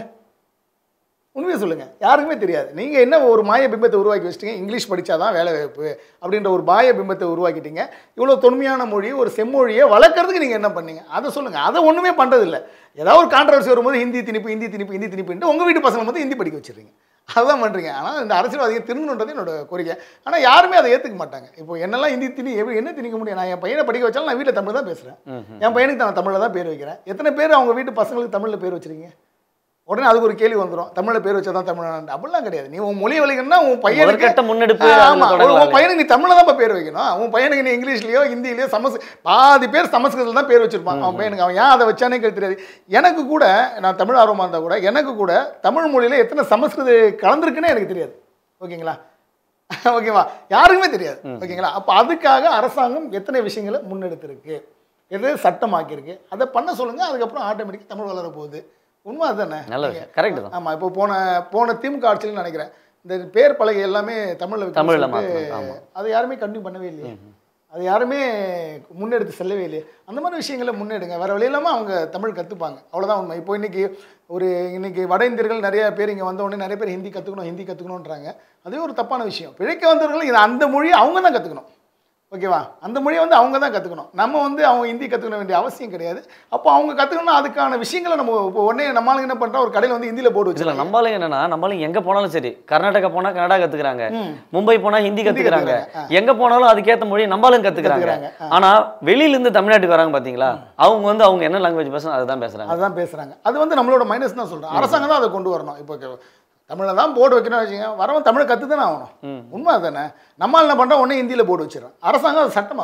உண்மையை சொல்லுங்க யாருக்குமே தெரியாது நீங்க என்ன ஒரு மாய பிம்பத்தை உருவாக்கி வச்சிட்டீங்க இங்கிலீஷ் படிச்சாதான் வேலை வாய்ப்பு அப்படின்ற ஒரு மாய பிம்பத்தை உருவாக்கிட்டீங்க இவ்வளோ தொன்மையான மொழி ஒரு செம்மொழியை வளர்க்கறதுக்கு நீங்க என்ன பண்ணீங்க அதை சொல்லுங்க அதை ஒண்ணுமே பண்றது இல்ல ஏதாவது ஒரு கான்ட்ரவர்சி வரும்போது ஹிந்தி திணிப்பு ஹிந்தி திணிப்பு ஹிந்தி திணிப்புன்ட்டு உங்க வீட்டு பசங்க வந்து ஹிந்தி படிக்க வச்சிடுறீங்க அதுதான் பண்றீங்க ஆனால் இந்த அரசியல்வாதிகள் திரும்பணுன்றது என்னோட கோரிக்கை ஆனால் யாருமே அதை ஏற்றுக்க மாட்டாங்க இப்போ என்னெல்லாம் ஹிந்தி திணி எப்படி என்ன திணிக்க முடியும் நான் என் பையனை படிக்க வச்சாலும் நான் வீட்டில் தமிழ் தான் பேசுகிறேன் என் பையனுக்கு நான் தமிழில் தான் பேர் வைக்கிறேன் எத்தனை பேர் அவங்க வீட்டு பசங்களுக்கு தமிழில் பேர் வச்சிருக்கீங்க உடனே அதுக்கு ஒரு கேள்வி வந்துடும் தமிழில் பேர் வச்சா தான் தமிழ் அப்படிலாம் கிடையாது நீ உன் மொழி வலிக்கணும்னா உன் பையனுக்கு முதற்கட்ட முன்னெடுப்பு ஆ, அதுல ஆமா உன் தொடங்கலாமே. பையனுக்கு நீ தமிழ்ல தான் பேர் வைக்கணும் உன் பையனுக்கு நீ இங்கிலீஷ்லயோ ஹிந்திலயோ சமஸ் பாதி பேர் சமஸ்கிருதத்தில் தான் பேர் வச்சிருப்பான் அவன் பையனுக்கு அவன் ஏன் அதை வச்சானே எனக்கு தெரியாது எனக்கு கூட நான் தமிழ் ஆர்வமாக இருந்தால் கூட எனக்கு கூட தமிழ் மொழியில எத்தனை சமஸ்கிருத கலந்துருக்குன்னே எனக்கு தெரியாது ஓகேங்களா ஓகேவா யாருக்குமே தெரியாது ஓகேங்களா அப்போ அதுக்காக அரசாங்கம் எத்தனை விஷயங்களை முன்னெடுத்திருக்கு எது சட்டமாக்கியிருக்கு அதை பண்ண சொல்லுங்க அதுக்கப்புறம் ஆட்டோமேட்டிக்காக தமிழ் வளர போகுது உண்மை அதுதானே நல்ல விஷயம் கரெக்ட் தான் ஆமா இப்போ போன போன திமுக ஆட்சியில் நினைக்கிறேன் இந்த பேர் பலகை எல்லாமே தமிழ்ல வைக்கணும்னு தமிழ்ல சொல்லிட்டு மாத்தணும், ஆமா. அதை யாருமே கண்டினியூ பண்ணவே இல்லையே அது யாருமே முன்னெடுத்து செல்லவே இல்லையே அந்த மாதிரி விஷயங்களை முன்னெடுங்க வேற வழி இல்லாமல் அவங்க தமிழ் கற்றுப்பாங்க அவ்வளோதான் உண்மை இப்போ இன்னைக்கு ஒரு இன்னைக்கு வட இந்தியர்கள் நிறைய பேர் இங்கே வந்த உடனே நிறைய பேர் ஹிந்தி கற்றுக்கணும் ஹிந்தி கற்றுக்கணுன்றாங்க அதுவே ஒரு தப்பான விஷயம் பிழைக்க வந்தவர்கள் இது அந்த மொழியை அவங்க தான் கற்றுக்கணும் ஓகேவா அந்த மொழியை வந்து அவங்க தான் கற்றுக்கணும் நம்ம வந்து அவங்க ஹிந்தி கற்றுக்க வேண்டிய அவசியம் கிடையாது அப்போ அவங்க கற்றுக்கணும்னா அதுக்கான விஷயங்களை நம்ம இப்போ உடனே நம்மளுக்கு என்ன பண்ணுறோம் ஒரு கடையில் வந்து ஹிந்தியில் போட்டு இதுல வச்சிடலாம் நம்மளும் என்னன்னா நம்மளும் எங்க போனாலும் சரி கர்நாடகா போனா கன்னடா கத்துக்கிறாங்க ம். மும்பை போனா ஹிந்தி கத்துக்கிறாங்க கத்துக்கறாங்க. எங்க போனாலும் அதுக்கேத்த மொழி நம்மளும் கத்துக்கிறாங்க கத்துக்கறாங்க. ஆனா வெளியில இருந்து தமிழ்நாட்டுக்கு வராங்க பாத்தீங்களா அவங்க வந்து அவங்க என்ன லாங்குவேஜ் பேசணும் அதுதான் பேசுறாங்க அதுதான் பேசுறாங்க அது வந்து நம்மளோட மைனஸ் தான் சொல்றேன் அரசாங்கம் தான் அதை கொண்டு வரணும் இப்போ தமிழில் தான் போர்டு வைக்கணும்னு வச்சுங்க வரவன் தமிழை கற்று தானே ஆகணும் உண்மை தானே நம்மால் என்ன பண்ணுறோம் உடனே ஹிந்தியில் போர்டு வச்சிடறோம் அரசாங்கம் அதை சட்டமாக்கணும்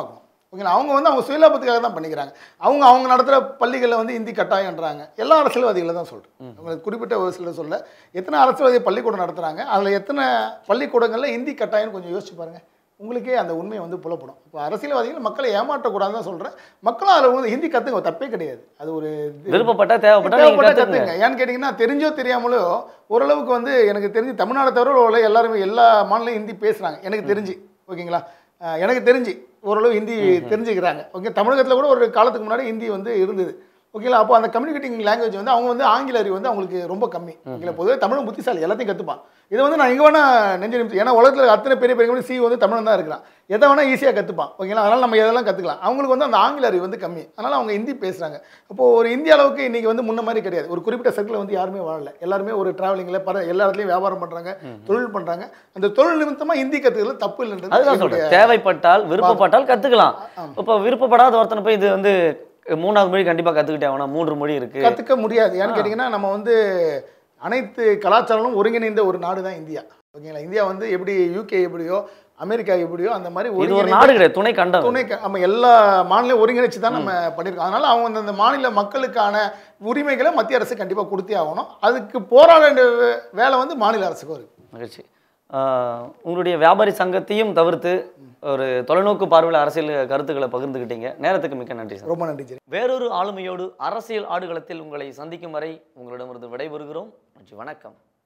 ஓகேங்களா அவங்க வந்து அவங்க சுயலாபத்துக்காக தான் பண்ணிக்கிறாங்க அவங்க அவங்க நடத்துகிற பள்ளிகளில் வந்து ஹிந்தி கட்டாயன்றாங்க எல்லா அரசியல்வாதிகளை தான் சொல்கிறேன் உங்களுக்கு குறிப்பிட்ட ஒரு சிலர் சொல்ல எத்தனை அரசியல்வாதி பள்ளிக்கூடம் நடத்துகிறாங்க அதில் எத்தனை பள்ளிக்கூடங்களில் ஹிந்தி கட்டாயம்னு கொஞ்சம் யோசிச்சு பாருங்கள் உங்களுக்கே அந்த உண்மை வந்து புலப்படும் இப்போ அரசியல்வாதிகள் மக்களை ஏமாற்றக்கூடாதுன்னு தான் சொல்கிறேன் மக்களும் அதில் வந்து ஹிந்தி கற்றுங்க தப்பே கிடையாது அது ஒரு இது- விருப்பப்பட்டா தேவைப்பட்டா நீங்க தேவைப்பட்டா கத்துக்குங்க கத்துங்க ஏன்னு கேட்டிங்கன்னா தெரிஞ்சோ தெரியாமலோ ஓரளவுக்கு வந்து எனக்கு தெரிஞ்சு தமிழ்நாடு தவிர உள்ள எல்லாருமே எல்லா மாநிலம் ஹிந்தி பேசுகிறாங்க எனக்கு தெரிஞ்சு ஓகேங்களா அஹ் எனக்கு தெரிஞ்சு ஓரளவு ஹிந்தி தெரிஞ்சுக்கிறாங்க ஓகே தமிழகத்தில் கூட ஒரு காலத்துக்கு முன்னாடி ஹிந்தி வந்து இருந்தது ஓகேங்களா அப்போ அந்த கம்யூனிகேட்டிங் லாங்குவேஜ் வந்து அவங்க வந்து ஆங்கில அறிவு வந்து அவங்களுக்கு ரொம்ப கம்மி ஓகேங்களா பொதுவாக தமிழும் புத்திசாலி எல்லாத்தையும் கற்றுப்பான் இதை வந்து நான் எங்கே வேணால் நெஞ்சு நிமிஷம் ஏன்னா உலகத்தில் அத்தனை பெரிய பெரிய சி வந்து தமிழன் தான் இருக்கிறான் எதை வேணால் ஈஸியாக கற்றுப்பான் ஓகேங்களா அதனால் நம்ம எதெல்லாம் கற்றுக்கலாம் அவங்களுக்கு வந்து அந்த ஆங்கில அறிவு வந்து கம்மி அதனால் அவங்க ஹிந்தி பேசுகிறாங்க அப்போது ஒரு இந்திய அளவுக்கு இன்றைக்கி வந்து முன்ன மாதிரி கிடையாது ஒரு குறிப்பிட்ட சர்க்கிளில் வந்து யாருமே வாழல எல்லாருமே ஒரு டிராவலிங்கில் பல எல்லா இடத்துலையும் வியாபாரம் பண்ணுறாங்க தொழில் பண்ணுறாங்க அந்த தொழில் நிமித்தமாக ஹிந்தி கற்றுக்கிறது தப்பு இல்லைன்றது அதுதான் என்னுடைய- சொல்றேன் தேவைப்பட்டால் விருப்பப்பட்டால் கத்துக்கலாம் இப்போ விருப்பப்படாத ஒருத்தனை போய் இது வந்து மூணாவது மொழி கண்டிப்பா கத்துக்கிட்டே ஆகணும் மூன்று மொழி இருக்கு கற்றுக்க முடியாது ஏன்னு கேட்டிங்கன்னா நம்ம வந்து அனைத்து கலாச்சாரங்களும் ஒருங்கிணைந்த ஒரு நாடு தான் இந்தியா ஓகேங்களா இந்தியா வந்து எப்படி யூகே எப்படியோ அமெரிக்கா எப்படியோ அந்த மாதிரி இது ஒரு ஒருங்கிணைந்த நாடு கிடையாது துணை கண்டம் துணை க- நம்ம எல்லா மாநிலம் ஒருங்கிணைச்சு தான் நம்ம பண்ணியிருக்கோம் அதனால அவங்க அந்த- அந்த மாநில மக்களுக்கான உரிமைகளை மத்திய அரசு கண்டிப்பாக கொடுத்தே ஆகணும் அதுக்கு போராட வேண்டிய வே- வேலை வந்து மாநில அரசுக்கும் இருக்கு மகிழ்ச்சி ஆஹ் உங்களுடைய வியாபாரி சங்கத்தையும் தவிர்த்து ஒரு தொலைநோக்கு பார்வையில் அரசியல் கருத்துக்களை பகிர்ந்துக்கிட்டீங்க நேரத்துக்கு மிக்க நன்றி சார் ரொம்ப நன்றி ஜெரி வேறொரு ஆளுமையோடு அரசியல் ஆடுகளத்தில் உங்களை சந்திக்கும் வரை உங்களிடமிருந்து விடைபெறுகிறோம் நன்றி வணக்கம்